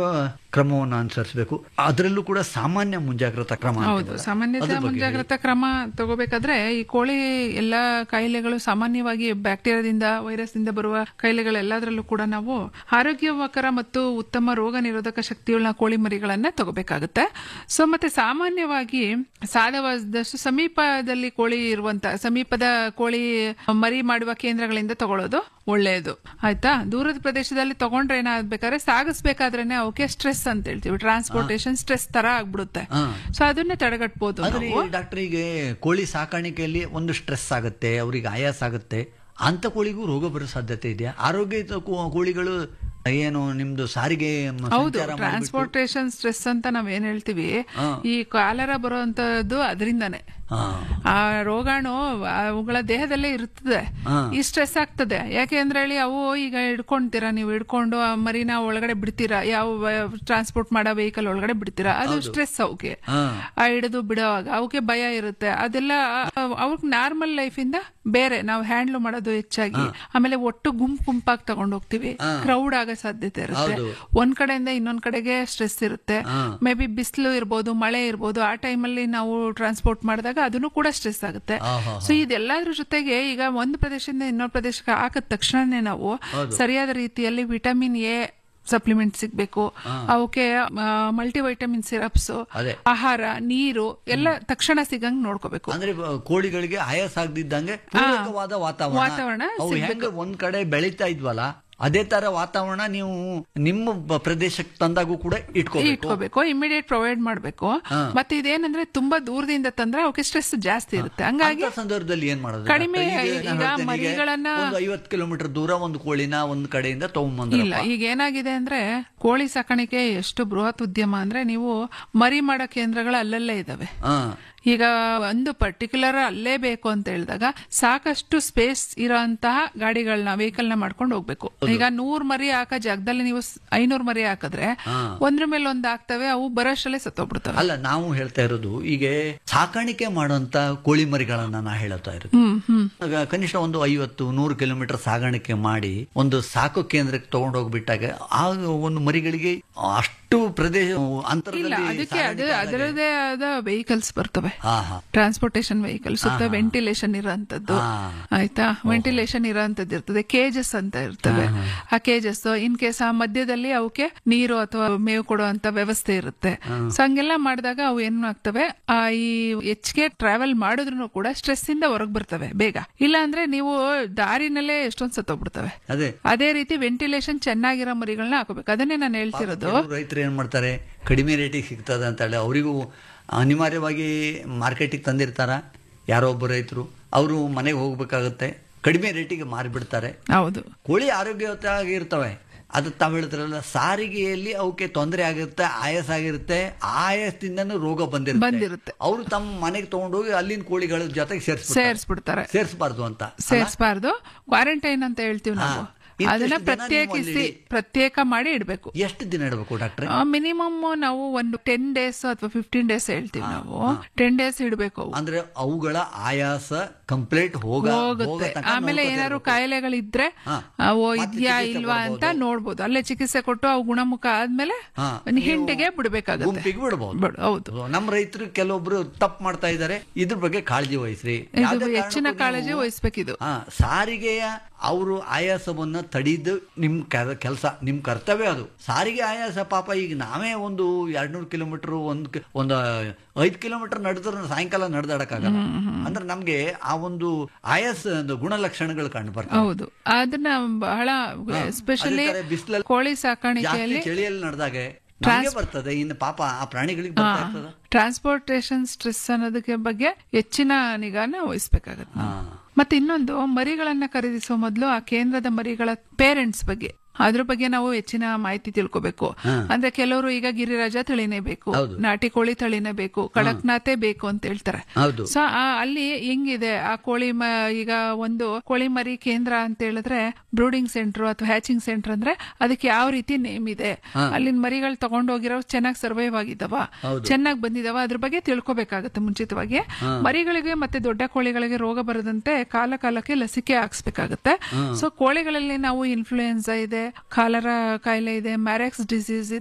ಕ್ರಮವನ್ನು ಅನುಸರಿಸಬೇಕು ಅದರಲ್ಲೂ ಕೂಡ ಸಾಮಾನ್ಯ ಮುಂಜಾಗ್ರತಾ ಕ್ರಮ ಅಂತ ಹೌದು ಇದೆಯಲ್ಲ, ಸಾಮಾನ್ಯತೆ ಅದ್ರ ಬಗ್ಗೆ ಮುಂಜಾಗ್ರತಾ ಕ್ರಮ ತಗೋಬೇಕಾದ್ರೆ ಈ ಕೋಳಿ ಎಲ್ಲ ಕಾಯಿಲೆಗಳು ಸಾಮಾನ್ಯವಾಗಿ ಬ್ಯಾಕ್ಟೀರಿಯಾದಿಂದ ವೈರಸ್ದಿಂದ ಬರುವ ಕಾಯಿಲೆಗಳೆಲ್ಲದರಲ್ಲೂ ಕೂಡ ನಾವು ಆರೋಗ್ಯಕರ ಮತ್ತು ಉತ್ತಮ ರೋಗ ನಿರೋಧಕ ಶಕ್ತಿಯುಳ್ಳ ಕೋಳಿ ಮರಿಗಳನ್ನ ತಗೋಬೇಕಾಗುತ್ತೆ ಸೊ ಮತ್ತೆ ಸಾಮಾನ್ಯವಾಗಿ ಸಾಧ್ಯವಾದಷ್ಟು ಸಮೀಪದಲ್ಲಿ ಕೋಳಿ ಇರುವಂತ ಸಮೀಪದ ಕೋಳಿ ಮರಿ ಮಾಡುವ ಕೇಂದ್ರಗಳಿಂದ ತಗೊಳ್ಳೋದು ಒಳ್ಳೆಯದು ಆಯ್ತಾ ದೂರದ ಪ್ರದೇಶದಲ್ಲಿ ತಗೊಂಡ್ರೆ ಏನಾಗ್ಬೇಕಾದ್ರೆ ಸಾಗಿಸ್ಬೇಕಾದ್ರೇನೆ ಅವಕ್ಕೆ ಸ್ಟ್ರೆಸ್ ಅಂತ ಹೇಳ್ತೀವಿ ಟ್ರಾನ್ಸ್ಪೋರ್ಟೇಷನ್ ಸ್ಟ್ರೆಸ್ ತರ ಆಗ್ಬಿಡುತ್ತೆ ಹಾ. ಸೊ ಅದನ್ನೇ ತಡೆಗಟ್ಬೋದು ಆದ್ರೆ ನಾವು ಡಾಕ್ಟರ್ ಈಗ ಕೋಳಿ ಸಾಕಾಣಿಕೆಯಲ್ಲಿ ಒಂದು ಸ್ಟ್ರೆಸ್ ಆಗುತ್ತೆ ಅವ್ರಿಗೆ ಆಯಾಸ ಆಗುತ್ತೆ ಅಂತ ಕೋಳಿಗೂ ರೋಗ ಬರೋ ಸಾಧ್ಯತೆ ಇದೆಯಾ ಆರೋಗ್ಯಯುತ ಕೋ- ಕೋಳಿಗಳು ಏನು ನಿಮ್ದು ಸಾರಿಗೆ ಮ- ಹೌದು ಸಂಚಾರ ಮಾಡ್ಬಿಟ್ಟು- ಟ್ರಾನ್ಸ್ಪೋರ್ಟೇಷನ್ ಸ್ಟ್ರೆಸ್ ಅಂತ ನಾವ್ ಏನ್ ಹೇಳ್ತೀವಿ ಹಾ. ಈ ಕಾಲರ ಬರುವಂತದ್ದು ಅದರಿಂದಾನೆ ಹಾ. ಆ ರೋಗಾಣು ಅವುಗಳ ದೇಹದಲ್ಲೇ ಇರ್ತದೆ ಹಾ. ಈ ಸ್ಟ್ರೆಸ್ ಆಗ್ತದೆ ಯಾಕೆ ಅಂದ್ರೆ ಹೇಳಿ ಅವು ಈಗ ಹಿಡ್ಕೊಂತೀರಾ ನೀವು ಹಿಡ್ಕೊಂಡು ಆ ಮರಿನ ಒಳಗಡೆ ಬಿಡ್ತೀರಾ ಯಾವ ಟ್ರಾನ್ಸ್ಪೋರ್ಟ್ ಮಾಡೋ ವೆಹಿಕಲ್ ಒಳಗಡೆ ಬಿಡ್ತೀರಾ ಅದು ಸ್ಟ್ರೆಸ್ ಅವಕ್ಕೆ ಹಾ. ಆ ಹಿಡಿದು ಬಿಡೋವಾಗ ಅವಕ್ಕೆ ಭಯ ಇರುತ್ತೆ ಅದೆಲ್ಲ ಅವ್ರಿಗೆ ನಾರ್ಮಲ್ ಲೈಫ್ ಇಂದ ಬೇರೆ ನಾವು ಹ್ಯಾಂಡ್ಲ್ ಮಾಡೋದು ಹೆಚ್ಚಾಗಿ ಆಮೇಲೆ ಒಟ್ಟು ಗುಂಪು ಗುಂಪಾಗಿ ತಗೊಂಡು ಹೋಗ್ತೀವಿ ಕ್ರೌಡ್ ಆಗೋ ಸಾಧ್ಯತೆ ಇರುತ್ತೆ ಹೌದು. ಒಂದ್ ಕಡೆಯಿಂದ ಇನ್ನೊಂದ್ ಕಡೆಗೆ ಸ್ಟ್ರೆಸ್ ಇರುತ್ತೆ ಮೇ ಬಿ ಬಿಸಿಲು ಇರ್ಬೋದು ಮಳೆ ಇರ್ಬೋದು ಆ ಟೈಮಲ್ಲಿ ನಾವು ಟ್ರಾನ್ಸ್ಪೋರ್ಟ್ ಮಾಡಿದಾಗ ಅದನ್ನು ಕೂಡ ಸ್ಟ್ರೆಸ್ ಆಗುತ್ತೆ ಆಹಾ. ಸೊ ಇದೆಲ್ಲದ್ರ ಜೊತೆಗೆ ಈಗ ಒಂದು ಪ್ರದೇಶದಿಂದ ಇನ್ನೊಂದು ಪ್ರದೇಶಕ್ಕೆ ಹಾಕದ ತಕ್ಷಣನೇ ನಾವು ಸರಿಯಾದ ರೀತಿಯಲ್ಲಿ ವಿಟಮಿನ್ ಎ ಸಪ್ಲಿಮೆಂಟ್ ಸಿಗ್ಬೇಕು ಅವಕ್ಕೆ ಮಲ್ಟಿ ವೈಟಮಿನ್ ಸಿರಪ್ಸ್ ಅದೇ. ಆಹಾರ ನೀರು ಎಲ್ಲ ತಕ್ಷಣ ಸಿಗಂಗ್ ನೋಡ್ಕೋಬೇಕು ಅಂದ್ರೆ ಬ- ಕೋಳಿಗಳಿಗೆ ಆಯಾಸ ಆಗದಿದ್ದಂಗೆ ಪೂರಕವಾದ ವಾತಾವರಣ ವಾತಾವರಣ ಅವು ಸಿಗ್ಬೇಕು. ಹೆಂಗ ಒಂದ್ ಕಡೆ ಬೆಳೀತಾ ಇದ್ವಲ್ಲ ಅದೇ ತರ ವಾತಾವರಣ ನೀವು ನಿಮ್ಮ ಬ- ಪ್ರದೇಶಕ್ಕೆ ತಂದಾಗೂ ಕೂಡ ಇಟ್ಕೋಬೇಕು ಇಟ್ಕೋಬೇಕು ಇಮಿಡಿಯೇಟ್ ಪ್ರೊವೈಡ್ ಮಾಡ್ಬೇಕು ಮತ್ತೆ ಇದೇನಂದ್ರೆ ತುಂಬಾ ದೂರದಿಂದ ತಂದ್ರೆ ಅವಕ್ಕೆ ಸ್ಟ್ರೆಸ್ ಜಾಸ್ತಿ ಇರುತ್ತೆ ಹಂಗಾಗಿ ಅಂತ ಸಂದರ್ಭದಲ್ಲಿ ಏನ್ ಮಾಡೋದು ಕಡಿಮೆ ಡಾಕ್ಟರ್? ಈಗ ಈಗ ನಾನು ಹೇಳ್ತೇನೆ, ಈಗ ಮರಿಗಳನ್ನ- ಒಂದು ಐವತ್ತು ಕಿಲೋಮೀಟರ್ ದೂರ ಒಂದು ಕೋಳಿನ ಒಂದ್ ಕಡೆಯಿಂದ ಇಲ್ಲ ತಗೊಂಬಂದ್ರಪ್ಪ ಈಗ ಏನಾಗಿದೆ ಅಂದ್ರೆ ಕೋಳಿ ಸಾಕಾಣಿಕೆ ಎಷ್ಟು ಬೃಹತ್ ಉದ್ಯಮ ಅಂದ್ರೆ ನೀವು ಮರಿ ಮಾಡೋ ಕೇಂದ್ರಗಳು ಅಲ್ಲಲ್ಲೇ ಇದಾವೆ ಹಾ ಈಗ ಒಂದು ಪರ್ಟಿಕ್ಯುಲರ್ ಅಲ್ಲೇ ಬೇಕು ಅಂತ ಹೇಳಿದಾಗ ಸಾಕಷ್ಟು ಸ್ಪೇಸ್ ಇರೋಂತಹ ಗಾಡಿಗಳನ್ನ ವೆಹಿಕಲ್ ನ ಮಾಡ್ಕೊಂಡು ಹೋಗ್ಬೇಕು ಈಗ ನೂರ್ ಮರಿ ಹಾಕೋ ಜಾಗದಲ್ಲಿ ನೀವು ಐನೂರ್ ಮರಿ ಹಾಕಿದ್ರೆ ಒಂದ್ರ ಮೇಲೆ ಒಂದ್ ಆಗ್ತವೆ ಅವು ಬರೋಷ್ಟಲ್ಲೇ ಸತ್ತೋಗ್ಬಿಡ್ತವೆ ಅಲ್ಲ ನಾವು ಹೇಳ್ತಾ ಇರೋದು ಈಗ ಸಾಕಾಣಿಕೆ ಮಾಡುವಂತ ಕೋಳಿ ಮರಿಗಳನ್ನ ನಾ ಹೇಳ್ತಾ ಇರೋದು ಹ್ಮ್ ಹ್ಮ್ ಆಗ ಕನಿಷ್ಠ ಒಂದು ಐವತ್ತು ನೂರು ಕಿಲೋಮೀಟರ್ ಸಾಗಾಣಿಕೆ ಮಾಡಿ ಒಂದು ಸಾಕು ಕೇಂದ್ರಕ್ಕೆ ತಗೊಂಡು ಹೋಗ್ಬಿಟ್ಟಾಗ ಆ ಒಂದು ಮರಿಗಳಿಗೆ ಅಷ್ಟು ಪ್ರದೇಶ ಇಲ್ಲ ಅಂತರದಲ್ಲಿ ಅದಕ್ಕೆ ಅದು ಸಾಗಾಣಿಕೆ ಆದಾಗ- ಅದರದೇ ಆದ ವೆಹಿಕಲ್ಸ್ ಬರ್ತವೆ ಹಾ ಹಾ ಟ್ರಾನ್ಸ್ಪೋರ್ಟೇಷನ್ ವೆಹಿಕಲ್ ಸುತ್ತ ವೆಂಟಿಲೇಷನ್ ಇರೋಂಥದ್ದು ಹಾ. ಆಯ್ತಾ ವೆಂಟಿಲೇಷನ್ ಇರೋಂಥದ್ದು ಇರ್ತದೆ ಕೇಜಸ್ ಅಂತ ಇರ್ತವೆ ಆ ಕೇಜಸ್ ಇನ್ ಕೇಸ್ ಆ ಮಧ್ಯದಲ್ಲಿ ಅವಕ್ಕೆ ನೀರು ಅಥವಾ ಮೇವು ಕೊಡುವಂತ ವ್ಯವಸ್ಥೆ ಇರುತ್ತೆ ಸೊ ಹಂಗೆಲ್ಲ ಮಾಡಿದಾಗ ಅವು ಏನ್ ಆಗ್ತವೆ ಆ ಈ ಹೆಚ್ಚಿಗೆ ಟ್ರಾವೆಲ್ ಮಾಡಿದ್ರು ಕೂಡ ಸ್ಟ್ರೆಸ್ ಇಂದ ಹೊರಗ್ ಬರ್ತವೆ ಬೇಗ ಇಲ್ಲ ಅಂದ್ರೆ ನೀವು ದಾರಿನಲ್ಲೇ ಎಷ್ಟೊಂದ್ ಸತ್ತೋಗ್ಬಿಡ್ತವೆ ಅದೇ ಅದೇ ರೀತಿ ವೆಂಟಿಲೇಷನ್ ಚೆನ್ನಾಗಿರೋ ಮರಿಗಳನ್ನ ಹಾಕೋಬೇಕು ಅದನ್ನೇ ನಾನು ಹೇಳ್ತಿರೋದು ಕೆಲವು ರೈತರು ಏನ್ ಮಾಡ್ತಾರೆ ಕಡಿಮೆ ರೇಟಿಗೆ ಸಿಗ್ತದೆ ಅಂತ ಹೇಳಿ ಅವರಿಗೂ ಅನಿವಾರ್ಯವಾಗಿ ಮಾರ್ಕೆಟಿಗೆ ತಂದಿರ್ತಾರ ಯಾರೋ ಒಬ್ಬ ರೈತರು ಅವರು ಮನೆಗೆ ಹೋಗ್ಬೇಕಾಗುತ್ತೆ ಕಡಿಮೆ ರೇಟಿಗೆ ಮಾರಿಬಿಡ್ತಾರೆ ಹೌದು ಕೋಳಿ ಆರೋಗ್ಯಯುತವಾಗಿ ಇರ್ತವೆ ಅದು ತಾವು ಹೇಳಿದ್ರಲ್ಲ ಸಾರಿಗೆಯಲ್ಲಿ ಅವಕ್ಕೆ ತೊಂದರೆ ಆಗಿರುತ್ತೆ ಆಯಾಸ ಆಗಿರುತ್ತೆ ಆಯಾಸದಿಂದನೂ ರೋಗ ಬಂದಿರುತ್ತೆ ಬಂದಿರುತ್ತೆ. ಅವರು ತಮ್ಮ ಮನೆಗೆ ತಗೊಂಡೋಗಿ ಅಲ್ಲಿನ ಕೋಳಿಗಳ ಜೊತೆಗೆ ಸೇರಿಸ್ಬಿಡ್ತಾರೆ ಸೇರಿಸ್ಬಿಡ್ತಾರೆ ಸೇರಿಸಬಾರ್ದು ಅಂತ ಸೇರಿಸಬಾರ್ದು ಕ್ವಾರಂಟೈನ್ ಅಂತ ಹೇಳ್ತೀವಿ ನಾವು ಹಾ. ಇಂತಿಷ್ಟು ಅದನ್ನ ಜನ ನೀವು ಪ್ರತ್ಯೇಕಿಸಿ ಅಲ್ಲಿ ಪ್ರತ್ಯೇಕ ಮಾಡಿ ಇಡಬೇಕು ಎಷ್ಟು ದಿನ ಇಡಬೇಕು ಡಾಕ್ಟ್ರೆ ಮಿನಿಮಮ್ ನಾವು ಒಂದು ಟೆನ್ ಡೇಸ್ ಅಥವಾ ಫಿಫ್ಟೀನ್ ಡೇಸ್ ಹೇಳ್ತೀವಿ ನಾವು ಟೆನ್ ಡೇಸ್ ಇಡಬೇಕು ಅವು ಅಂದ್ರೆ ಅವುಗಳ ಆಯಾಸ ಕಂಪ್ಲೀಟ್ ಹೋಗ ಹೋಗುತ್ತೆ ಹೋಗೋ ತನಕ ಆಮೇಲೆ ನೋಡ್ಕೊತಾ ಏನಾದ್ರು ಇರ್ಬೇಕು. ಕಾಯಿಲೆಗಳಿದ್ರೆ ಹಾ. ಆ, ಓ ಮತ್ತೆ ಇದ್ಯಾ ಚಿಕಿತ್ಸೆ ಇಲ್ವಾ ಅಂತ ಕೊಡ್ಬೋದು. ನೋಡ್ಬೋದು ಅಲ್ಲೇ ಚಿಕಿತ್ಸೆ ಕೊಟ್ಟು ಅವು ಗುಣಮುಖ ಆದ್ಮೇಲೆ ಹಾ. ಒಂದು ಹಿಂಡಿಗೆ ಬಿಡ್ಬೇಕಾಗುತ್ತೆ ಗುಂಪಿಗೆ ಬಿಡಬಹುದು ಬಿಡು, ಹೌದು ನಮ್ಮ ರೈತರು ಕೆಲವೊಬ್ರು ತಪ್ಪು ಮಾಡ್ತಾ ಇದ್ದಾರೆ ಇದ್ರ ಬಗ್ಗೆ ಕಾಳಜಿ ವಹಿಸ್ರಿ ಇದು ಯಾವ್ದೇ ಹೆಚ್ಚಿನ ಕಾರಣಕ್ಕೂ ಕಾಳಜಿ ನೀವು- ವಹಿಸ್ಬೇಕಿದು ಹಾ, ಸಾರಿಗೆಯ ಅವರು ಆಯಾಸವನ್ನ ತಡೆದು ನಿಮ್ ಕೆಲಸ ನಿಮ್ ಕರ್ತವ್ಯ ಅದು ಸಾರಿಗೆ ಆಯಾಸ ಪಾಪ ಈಗ ನಾವೇ ಒಂದು ಎರಡ್ನೂರು ಕಿಲೋಮೀಟರ್ ಒಂದ್ ಕ- ಒಂದು ಐದ್ ಕಿಲೋಮೀಟರ್ ನಡೆದ್ರೆ ಸಾಯಂಕಾಲ ನಡೆದಾಡಕ್ಕಾಗಲ್ಲ ಅಂದ್ರೆ ನಮ್ಗೆ ಆ ಒಂದು ಆಯಾಸ ಒಂದು ಗುಣಲಕ್ಷಣಗಳು ಕಂಡು ಬರ್ತವೆ ಹೌದು ಅದನ್ನ ಬಹಳ ಎಸ್ಪೆಷಲಿ ಅದೇ ತರ ಬಿಸ್ಲಲ್ಲಿ ಕೋಳಿ ಜಾಸ್ತಿ ಸಾಕಾಣಿಕೆಯಲ್ಲಿ ಚಳಿಯಲ್ಲಿ ನಡೆದಾಗೆ ನಮ್ಗೆ ಬರ್ತದೆ ಇನ್ನು ಪಾಪ ಆ ಪ್ರಾಣಿಗಳಿಗೆ ಬರ್ತಾ ಇರ್ತದೆ ಟ್ರಾನ್ಸ್ಪೋರ್ಟೇಷನ್ ಸ್ಟ್ರೆಸ್ ಅನ್ನೋದಕ್ಕೆ ಬಗ್ಗೆ ಹೆಚ್ಚಿನ ನಿಗಾನ ವಹಿಸ್ಬೇಕಾಗತ್ತೆ ನಾವು. ಮತ್ತೆ ಇನ್ನೊಂದು ಮರಿಗಳನ್ನ ಖರೀದಿಸುವ ಮೊದಲು ಆ ಕೇಂದ್ರದ ಮರಿಗಳ ಪೇರೆಂಟ್ಸ್ ಬಗ್ಗೆ ಅದ್ರ ಬಗ್ಗೆ ನಾವು ಹೆಚ್ಚಿನ ಮಾಹಿತಿ ತಿಳ್ಕೊಬೇಕು ಅಂದ್ರೆ ಕೆಲವರು ಈಗ ಗಿರಿರಾಜ ತಳಿನೇ ಬೇಕು ಹೌದು. ನಾಟಿ ಕೋಳಿ ತಳಿನೇ ಬೇಕು ಕಡಕ್ನಾಥೇ ಬೇಕು ಅಂತ ಹೇಳ್ತಾರೆ ಹೌದು ಸೊ ಅಲ್ಲಿ ಹೆಂಗಿದೆ ಆ ಕೋಳಿ ಮ ಈಗ ಒಂದು ಕೋಳಿ ಮರಿ ಕೇಂದ್ರ ಅಂತ ಹೇಳಿದ್ರೆ ಬ್ರೂಡಿಂಗ್ ಸೆಂಟರ್ ಅಥವಾ ಹ್ಯಾಚಿಂಗ್ ಸೆಂಟರ್ ಅಂದ್ರೆ ಅದಕ್ಕೆ ಯಾವ ರೀತಿ ನೇಮ್ ಇದೆ ಅಲ್ಲಿನ ಮರಿಗಳು ತಗೊಂಡೋಗಿರೋ ಚೆನ್ನಾಗಿ ಸರ್ವೈವ್ ಆಗಿದಾವ ಚೆನ್ನಾಗಿ ಬಂದಿದಾವ ಅದ್ರ ಬಗ್ಗೆ ತಿಳ್ಕೊಬೇಕಾಗತ್ತೆ ಮುಂಚಿತವಾಗಿ ಮರಿಗಳಿಗೆ ಮತ್ತೆ ದೊಡ್ಡ ಕೋಳಿಗಳಿಗೆ ರೋಗ ಬರದಂತೆ ಕಾಲ ಕಾಲಕ್ಕೆ ಲಸಿಕೆ ಹಾಕ್ಸ್ಬೇಕಾಗತ್ತೆ ಸೊ ಕೋಳಿಗಳಲ್ಲಿ ನಾವು ಇನ್ಫ್ಲೂಯೆನ್ಸಾ ಇದೆ ಕಾಲರ ಕಾಯಿಲೆ ಇದೆ ಮ್ಯಾರೆಕ್ಸ್ ಡಿಸೀಸ್ ಇದೆ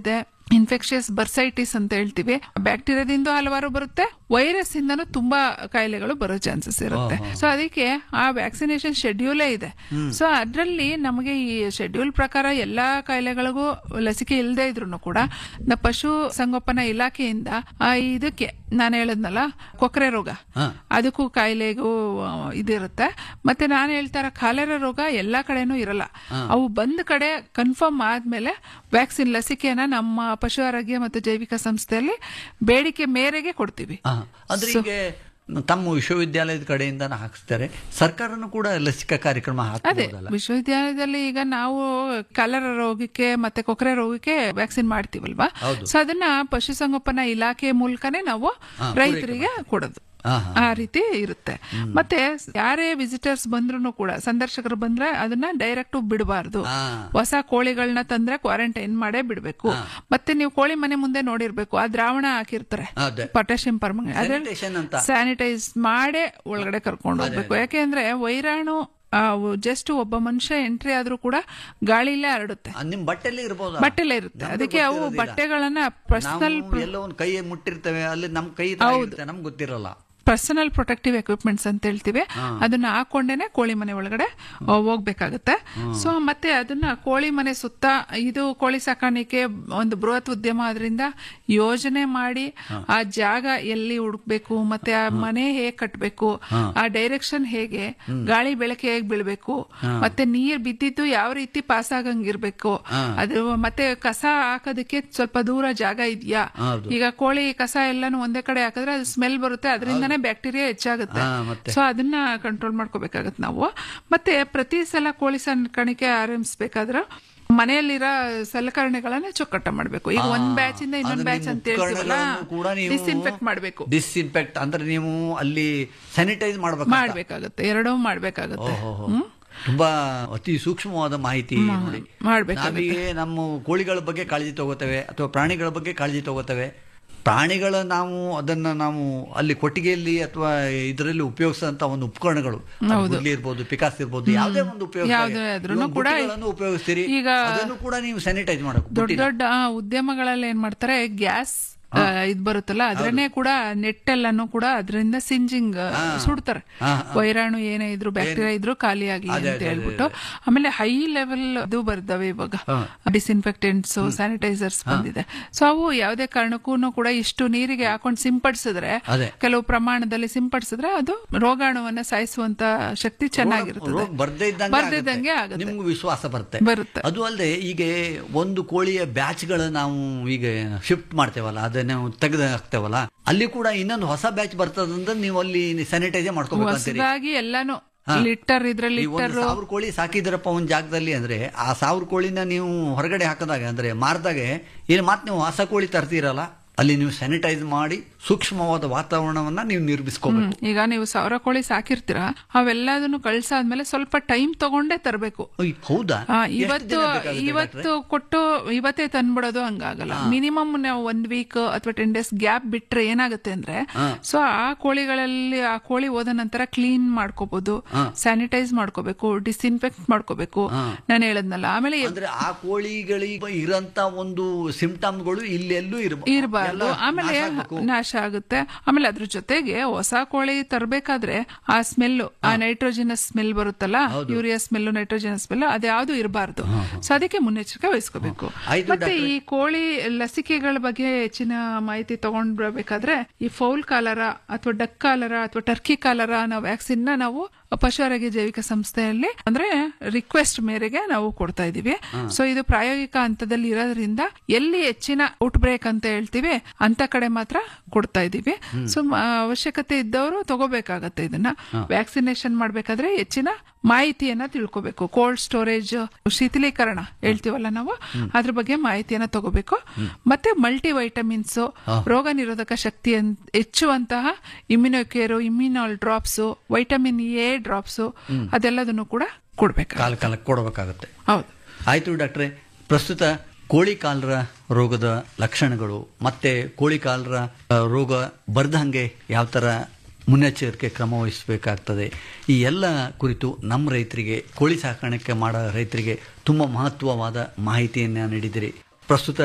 ಇನ್ಫೆಕ್ಷಿಯಸ್ ಬರ್ಸೈಟಿಸ್ ಅಂತ ಹೇಳ್ತೀವಿ ಬ್ಯಾಕ್ಟೀರಿಯಾದಿಂದ ಹಲವಾರು ಬರುತ್ತೆ ವೈರಸ್ ಇಂದನೂ ತುಂಬಾ ಕಾಯಿಲೆಗಳು ಬರೋ ಚಾನ್ಸಸ್ ಇರುತ್ತೆ ಸೊ ಅದಕ್ಕೆ ಆ ವ್ಯಾಕ್ಸಿನೇಷನ್ ಶೆಡ್ಯೂಲೇ ಇದೆ ಸೊ ಅದರಲ್ಲಿ ನಮಗೆ ಈ ಶೆಡ್ಯೂಲ್ ಪ್ರಕಾರ ಎಲ್ಲಾ ಕಾಯಿಲೆಗಳಿಗೂ ಲಸಿಕೆ ಇಲ್ಲದೆ ಇದ್ರು ಕೂಡ ನ ಪಶು ಸಂಗೋಪನಾ ಇಲಾಖೆಯಿಂದ ಆ ಇದಕ್ಕೆ ನಾನು ಹೇಳದ್ನಲ್ಲ ಕೊಕ್ಕರೆ ರೋಗ ಅದಕ್ಕೂ ಕಾಯಿಲೆಗೂ ಆ, ಇದಿರುತ್ತೆ ಮತ್ತೆ ನಾನು ಹೇಳ್ತಾರ ಕಾಲೆರ ರೋಗ ಎಲ್ಲಾ ಕಡೆನೂ ಇರಲ್ಲ ಅವು ಬಂದ ಕಡೆ ಕನ್ಫರ್ಮ್ ಆದ್ಮೇಲೆ ವ್ಯಾಕ್ಸಿನ್ ಲಸಿಕೆಯನ್ನ ನಮ್ಮ ಪಶು ಆರೋಗ್ಯ ಮತ್ತು ಜೈವಿಕ ಸಂಸ್ಥೆಯಲ್ಲಿ ಬೇಡಿಕೆ ಮೇರೆಗೆ ಕೊಡ್ತೀವಿ ಆ, ಅಂದ್ರೆ ಈಗ ತಮ್ಮ ವಿಶ್ವವಿದ್ಯಾಲಯದ ಕಡೆಯಿಂದ ಹಾಕಿಸ್ತಾರೆ ಸರ್ಕಾರನು ಕೂಡ ಲಸಿಕಾ ಕಾರ್ಯಕ್ರಮ ಅದೇ ಹಾಕ್ಬೋದಲ್ಲ ವಿಶ್ವವಿದ್ಯಾಲಯದಲ್ಲಿ ಈಗ ನಾವು ಕಲರ ರೋಗಕ್ಕೆ ಮತ್ತೆ ಕೊಕ್ಕರೆ ರೋಗಕ್ಕೆ ವ್ಯಾಕ್ಸಿನ್ ಮಾಡ್ತೀವಲ್ವಾ ಸೊ ಅದನ್ನ ಪಶುಸಂಗೋಪನಾ ಇಲಾಖೆ ಮೂಲಕನೇ ನಾವು ರೈತರಿಗೆ ಕೊಡೋದು ಆ ರೀತಿ ಇರುತ್ತೆ ಮತ್ತೆ ಯಾರೇ ವಿಸಿಟರ್ಸ್ ಬಂದ್ರು ಕೂಡ ಸಂದರ್ಶಕರು ಬಂದ್ರೆ ಅದನ್ನ ಡೈರೆಕ್ಟ್ ಬಿಡಬಾರ್ದು ಹೊಸ ಕೋಳಿಗಳನ್ನ ತಂದ್ರೆ ಕ್ವಾರಂಟೈನ್ ಮಾಡೇ ಬಿಡ್ಬೇಕು ಮತ್ತೆ ನೀವು ಕೋಳಿ ಮನೆ ಮುಂದೆ ನೋಡಿರ್ಬೇಕು ಆ ದ್ರಾವಣ ಹಾಕಿರ್ತಾರೆ ಅದೇ. ಪೊಟ್ಯಾಷಿಯಂ ಪರ್ಮಂಗನೇಟ್ Sanitation ಅಂತ. ಸ್ಯಾನಿಟೈಸ್ ಮಾಡೇ ಒಳಗಡೆ ಕರ್ಕೊಂಡು ಹೋಗ್ಬೇಕು ಯಾಕೆಂದ್ರೆ ವೈರಾಣು ಜಸ್ಟ್ ಒಬ್ಬ ಮನುಷ್ಯ ಎಂಟ್ರಿ ಆದ್ರೂ ಕೂಡ ಗಾಳಿಲೇ ಹರಡುತ್ತೆ ಆ, ನಿಮ್ ಬಟ್ಟೆಲ್ಲೇ ಇರ್ಬೋದು ಬಟ್ಟೆಲೇ ಇರುತ್ತೆ ಅದಕ್ಕೆ ಅವು ಬಟ್ಟೆಗಳನ್ನ ಪರ್ಸನಲ್ ಎಲ್ಲೋ ಒಂದ್ ಕೈ ಮುಟ್ಟಿರ್ತೇವೆ ಅಲ್ಲಿ ನಮ್ ಕೈ ಇರುತ್ತೆ ನಮ್ಗೆ ಗೊತ್ತಿರಲ್ಲ ಪರ್ಸನಲ್ ಪ್ರೊಟೆಕ್ಟಿವ್ ಎಕ್ವಿಪ್ಮೆಂಟ್ಸ್ ಅಂತ ಹೇಳ್ತೀವಿ ಅದನ್ನ ಹಾಕೊಂಡೇನೆ ಕೋಳಿ ಮನೆ ಒಳಗಡೆ ಆ, ಹೋಗ್ಬೇಕಾಗತ್ತೆ ಸೊ ಮತ್ತೆ ಅದನ್ನ ಕೋಳಿ ಮನೆ ಸುತ್ತ ಇದು ಕೋಳಿ ಸಾಕಾಣಿಕೆ ಒಂದು ಬೃಹತ್ ಉದ್ಯಮ ಅದರಿಂದ ಯೋಜನೆ ಮಾಡಿ ಆ ಜಾಗ ಎಲ್ಲಿ ಹುಡುಕ್ಬೇಕು ಮತ್ತೆ ಆ ಮನೆ ಹೇಗ್ ಕಟ್ಬೇಕು ಆ ಡೈರೆಕ್ಷನ್ ಹೇಗೆ ಗಾಳಿ ಬೆಳಕೆ ಹೇಗ್ ಬೀಳ್ಬೇಕು ಮತ್ತೆ ನೀರ್ ಬಿದ್ದಿದ್ದು ಯಾವ ರೀತಿ ಪಾಸ್ ಆಗಂಗಿರ್ಬೇಕು ಅದು ಮತ್ತೆ ಕಸ ಹಾಕೋದಕ್ಕೆ ಸ್ವಲ್ಪ ದೂರ ಜಾಗ ಇದೆಯಾ ಈಗ ಕೋಳಿ ಕಸ ಎಲ್ಲಾನು ಒಂದೇ ಕಡೆ ಹಾಕಿದ್ರೆ ಅದು ಸ್ಮೆಲ್ ಬರುತ್ತೆ ಅದರಿಂದನೇ ಬ್ಯಾಕ್ಟೀರಿಯಾ ಹೆಚ್ಚಾಗುತ್ತೆ ಸೊ ಅದನ್ನ ಕಂಟ್ರೋಲ್ ಮಾಡ್ಕೋಬೇಕಾಗತ್ತೆ ನಾವು ಮತ್ತೆ ಪ್ರತಿ ಸಲ ಕೋಳಿ ಸಾಕಾಣಿಕೆ ಆರಂಭಿಸ್ಬೇಕಾದ್ರೆ ಮನೆಯಲ್ಲಿರೋ ಸಲಕರಣೆಗಳನ್ನ ಚೊಕ್ಕಟ ಮಾಡ್ಬೇಕು ಈಗ ಒಂದ್ ಬ್ಯಾಚ್ ಇಂದ ಇನ್ನೊಂದ್ ಬ್ಯಾಚ್ ಅಂತ ಹೇಳ್ತೀವಲ್ಲ ಕೂಡ ನೀವು ಡಿಸ್ಇನ್ಫೆಕ್ಟ್ ಮಾಡ್ಬೇಕು ಡಿಸ್ಇನ್ಫೆಕ್ಟ್ ಅಂದ್ರೆ ನೀವು ಅಲ್ಲಿ ಸ್ಯಾನಿಟೈಸ್ ಮಾಡ್ಬೇಕು ಮಾಡ್ಬೇಕಾಗತ್ತೆ ಎರಡೂ ಮಾಡ್ಬೇಕಾಗತ್ತೆ ಹ್ಮ್ ತುಂಬಾ ಅತಿ ಸೂಕ್ಷ್ಮವಾದ ಮಾಹಿತಿ ನೋಡಿ ಮಾಡ್ಬೇಕಾಗತ್ತೆ. ನಾವೀಗ ನಮ್ಮ ಕೋಳಿಗಳ ಬಗ್ಗೆ ಕಾಳಜಿ ತಗೋತೇವೆ ಅಥವಾ ಪ್ರಾಣಿಗಳ ಬಗ್ಗೆ ಕಾಳಜಿ ತಗೋತೇವೆ ಪ್ರಾಣಿಗಳ ನಾವು ಅದನ್ನ ನಾವು ಅಲ್ಲಿ ಕೊಟ್ಟಿಗೆಯಲ್ಲಿ ಅಥವಾ ಇದರಲ್ಲಿ ಉಪಯೋಗಿಸುವಂತ ಒಂದು ಉಪಕರಣಗಳು ಅದು ಗುಡ್ಲಿ ಇರ್ಬೋದು ಪಿಕಾಸ್ ಇರ್ಬೋದು ಯಾವುದೇ ಒಂದು ಯಾವುದೇ ಆದ್ರೂನು ಕೂಡ ಉಪಯೋಗಿಸ್ತೀರಿ ಈಗ- ಅದನ್ನು ಕೂಡ ನೀವು ಸ್ಯಾನಿಟೈಸ್ ಮಾಡಬೇಕು ದೊಡ್ಡ ದೊಡ್ಡ ಆ, ಉದ್ಯಮಗಳಲ್ಲಿ ಏನ್ ಮಾಡ್ತಾರೆ ಗ್ಯಾಸ್ ಇದ್ ಬರುತ್ತಲ್ಲ ಅದ್ರನ್ನೇ ಕೂಡ ನೆಟ್ ಎಲ್ಲಾನು ಕೂಡ ಅದರಿಂದ ಸಿಂಜಿಂಗ್ ಸುಡ್ತಾರೆ ವೈರಾಣು ಏನೇ ಇದ್ರು ಬ್ಯಾಕ್ಟೀರಿಯಾ ಇದ್ರು ಖಾಲಿ ಆಗ್ಲಿ ಅಂತ ಹೇಳ್ಬಿಟ್ಟು ಆಮೇಲೆ ಹೈ ಲೆವೆಲ್ ಅದು ಬರ್ತವೆ ಇವಾಗ ಡಿಸ್ಇನ್ಫೆಕ್ಟೆಂಟ್ಸ್ ಸ್ಯಾನಿಟೈಸರ್ಸ್ ಬಂದಿದೆ ಸೊ ಅವು ಯಾವುದೇ ಕಾರಣಕ್ಕೂ ಕೂಡ ಇಷ್ಟು ನೀರಿಗೆ ಹಾಕೊಂಡು ಸಿಂಪಡಿಸಿದ್ರೆ ಅದೇ. ಕೆಲವು ಪ್ರಮಾಣದಲ್ಲಿ ಸಿಂಪಡಿಸಿದ್ರೆ ಅದು ರೋಗಾಣುವನ್ನ ಸಾಯಿಸುವಂತ ಶಕ್ತಿ ಚೆನ್ನಾಗಿರ್ತದೆ ರೋಗ ಬರ್ದೇ ಇದ್ದಂಗೆ ಬರ್ದಿದ್ದಂಗೆ ಆಗುತ್ತೆ. ಆಗುತ್ತೆ ನಿಮ್ಗೆ ವಿಶ್ವಾಸ ಬರುತ್ತೆ ಬರುತ್ತೆ. ಅದು ಅಲ್ಲದೆ ಈಗ ಒಂದು ಕೋಳಿಯ ಬ್ಯಾಚ್ಗಳು ನಾವು ಈಗ ಶಿಫ್ಟ್ ಮಾಡ್ತೇವಲ್ಲ ಅದನ್ನ ತೆಗೆದು ಹಾಕ್ತೇವಲ್ಲ ಅಲ್ಲಿ ಕೂಡ ಇನ್ನೊಂದು ಹೊಸ ಬ್ಯಾಚ್ ಬರ್ತದಂದ್ರೆ ನೀವು ಅಲ್ಲಿ ಸ್ಯಾನಿಟೈಸರ್ ಮಾಡ್ಕೋಬೇಕಂತೀರಿ ಹೊಸದಾಗಿ ಎಲ್ಲಾನು ಲಿಟರ್ ಇದ್ರೆ ಈ ಒಂದು ಲೀಟರ್ ಸಾವಿರ ಕೋಳಿ ಸಾಕಿದ್ರಪ್ಪ ಒಂದ್ ಜಾಗದಲ್ಲಿ ಅಂದ್ರೆ ಆ ಸಾವಿರ ಕೋಳಿನ ನೀವು ಹೊರಗಡೆ ಹಾಕಿದಾಗ ಅಂದ್ರೆ ಮಾರಿದಾಗ ಇಲ್ಲಿ ಮತ್ತೆ ನೀವು ಹೊಸ ಕೋಳಿ ತರ್ತೀರಲ್ಲ ಅಲ್ಲಿ ನೀವು ಸ್ಯಾನಿಟೈಸ್ ಮಾಡಿ ಸೂಕ್ಷ್ಮವಾದ ವಾತಾವರಣವನ್ನ ನೀವು ನಿರ್ಮಿಸ್ಕೋಬೇಕು ಈಗ ನೀವು ಸಾವಿರ ಕೋಳಿ ಸಾಕಿರ್ತೀರಾ ಅವೆಲ್ಲದನ್ನು ಕಳ್ಸಾದ್ಮೇಲೆ ಸ್ವಲ್ಪ ಟೈಮ್ ತಗೊಂಡೇ ತರಬೇಕು ಅಯ್ಯ್, ಹೌದಾ ಎಷ್ಟು ಇವತ್ತು ದಿನ ಬೇಕಾಗುತ್ತೆ ಇವತ್ತು ಕೊಟ್ಟು ಇವತ್ತೇ ತಂದ್ಬಿಡೋದು ಹಂಗಾಗಲ್ಲ ಮಿನಿಮಮ್ ನಾವು ಒಂದ್ ವೀಕ್ ಅಥವಾ ಟೆನ್ ಡೇಸ್ ಗ್ಯಾಪ್ ಬಿಟ್ರೆ ಏನಾಗುತ್ತೆ ಅಂದ್ರೆ ಸೊ ಆ ಕೋಳಿಗಳಲ್ಲಿ ಆ ಕೋಳಿ ಹೋದ ನಂತರ ಕ್ಲೀನ್ ಮಾಡ್ಕೋಬಹುದು ಸ್ಯಾನಿಟೈಸ್ ಮಾಡ್ಕೋಬೇಕು ಡಿಸ್ಇನ್ಫೆಕ್ಟ್ ಮಾಡ್ಕೋಬೇಕು ನಾನು ಹೇಳದ್ನಲ್ಲ ಆಮೇಲೆ ಅಂದ್ರೆ ಆ ಕೋಳಿಗಳಿಗೆ ಇರಂತ ಒಂದು ಸಿಂಪ್ಟಮ್ಗಳು ಇಲ್ಲೆಲ್ಲೂ ಇರಬಾರ್ದು ಇರಬಾರ್ದು ಆಮೇಲೆ ನಾಶ ಆಗುತ್ತೆ ಆಮೇಲೆ ಅದ್ರ ಜೊತೆಗೆ ಹೊಸ ಕೋಳಿ ತರಬೇಕಾದ್ರೆ ಆ ಸ್ಮೆಲ್ ಆ ನೈಟ್ರೋಜಿನಸ್ ಸ್ಮೆಲ್ ಬರುತ್ತಲ್ಲ ಯೂರಿಯಾ ಸ್ಮೆಲ್ ನೈಟ್ರೋಜಿನಸ್ ಸ್ಮೆಲ್ ಅದ್ಯಾವುದು ಇರಬಾರ್ದು ಸೊ ಅದಕ್ಕೆ ಮುನ್ನೆಚ್ಚರಿಕೆ ವಹಿಸ್ಕೋಬೇಕು ಆಯ್ತು ಮತ್ತೆ ಈ ಕೋಳಿ ಲಸಿಕೆಗಳ ಬಗ್ಗೆ ಹೆಚ್ಚಿನ ಮಾಹಿತಿ ತಗೊಂಡ್ ಬರಬೇಕಾದ್ರೆ ಈ ಫೌಲ್ ಕಾಲರ ಅಥವಾ ಡಕ್ ಕಾಲರ ಅಥವಾ ಟರ್ಕಿ ಕಾಲರ ಅನ್ನೋ ವ್ಯಾಕ್ಸಿನ್ ನ ನಾವು ಪಶು ಆರೋಗ್ಯ ಜೈವಿಕ ಸಂಸ್ಥೆಯಲ್ಲಿ ಅಂದ್ರೆ ರಿಕ್ವೆಸ್ಟ್ ಮೇರೆಗೆ ನಾವು ಕೊಡ್ತಾ ಇದೀವಿ ಸೊ ಇದು ಪ್ರಾಯೋಗಿಕ ಹಂತದಲ್ಲಿ ಇರೋದ್ರಿಂದ ಎಲ್ಲಿ ಹೆಚ್ಚಿನ ಔಟ್ ಬ್ರೇಕ್ ಅಂತ ಹೇಳ್ತೀವಿ ಅಂತ ಕಡೆ ಮಾತ್ರ ಕೊಡ್ತಾ ಇದೀವಿ ಸೊ ಅವಶ್ಯಕತೆ ಇದ್ದವರು ತಗೋಬೇಕಾಗತ್ತೆ ಇದನ್ನ ವ್ಯಾಕ್ಸಿನೇಷನ್ ಮಾಡ್ಬೇಕಾದ್ರೆ ಹೆಚ್ಚಿನ ಮಾಹಿತಿಯನ್ನ ತಿಳ್ಕೊಬೇಕು ಕೋಲ್ಡ್ ಸ್ಟೋರೇಜ್ ಶೀತಲೀಕರಣ ಹೇಳ್ತೀವಲ್ಲ ನಾವು ಅದ್ರ ಬಗ್ಗೆ ಮಾಹಿತಿಯನ್ನ ತಗೋಬೇಕು ಮತ್ತೆ ಮಲ್ಟಿ ವೈಟಮಿನ್ಸ್ ರೋಗ ನಿರೋಧಕ ಶಕ್ತಿ ಹೆಚ್ಚುವಂತಹ immunocare immunol drops vitamin A drops ಅದೆಲ್ಲದನ್ನು ಕೂಡ ಕೊಡ್ಬೇಕು ಕಾಲ ಕಾಲಕ್ಕೆ ಕೊಡಬೇಕಾಗುತ್ತೆ ಹೌದು ಆಯ್ತು ಡಾಕ್ಟ್ರೆ ಪ್ರಸ್ತುತ ಕೋಳಿ ಕಾಲರ ರೋಗದ ಲಕ್ಷಣಗಳು ಮತ್ತೆ ಕೋಳಿ ಕಾಲರ ಆ, ರೋಗ ಬರ್ದಂಗೆ ಯಾವ ಥರ ಮುನ್ನೆಚ್ಚರಿಕೆ ಕ್ರಮ ವಹಿಸಬೇಕಾಗ್ತದೆ ಈ ಎಲ್ಲ ಕುರಿತು ನಮ್ಮ ರೈತರಿಗೆ ಕೋಳಿ ಸಾಕಾಣಿಕೆ ಮಾಡೋ ರೈತರಿಗೆ ತುಂಬ ಮಹತ್ವವಾದ ಮಾಹಿತಿಯನ್ನು ನೀಡಿದಿರಿ ಪ್ರಸ್ತುತ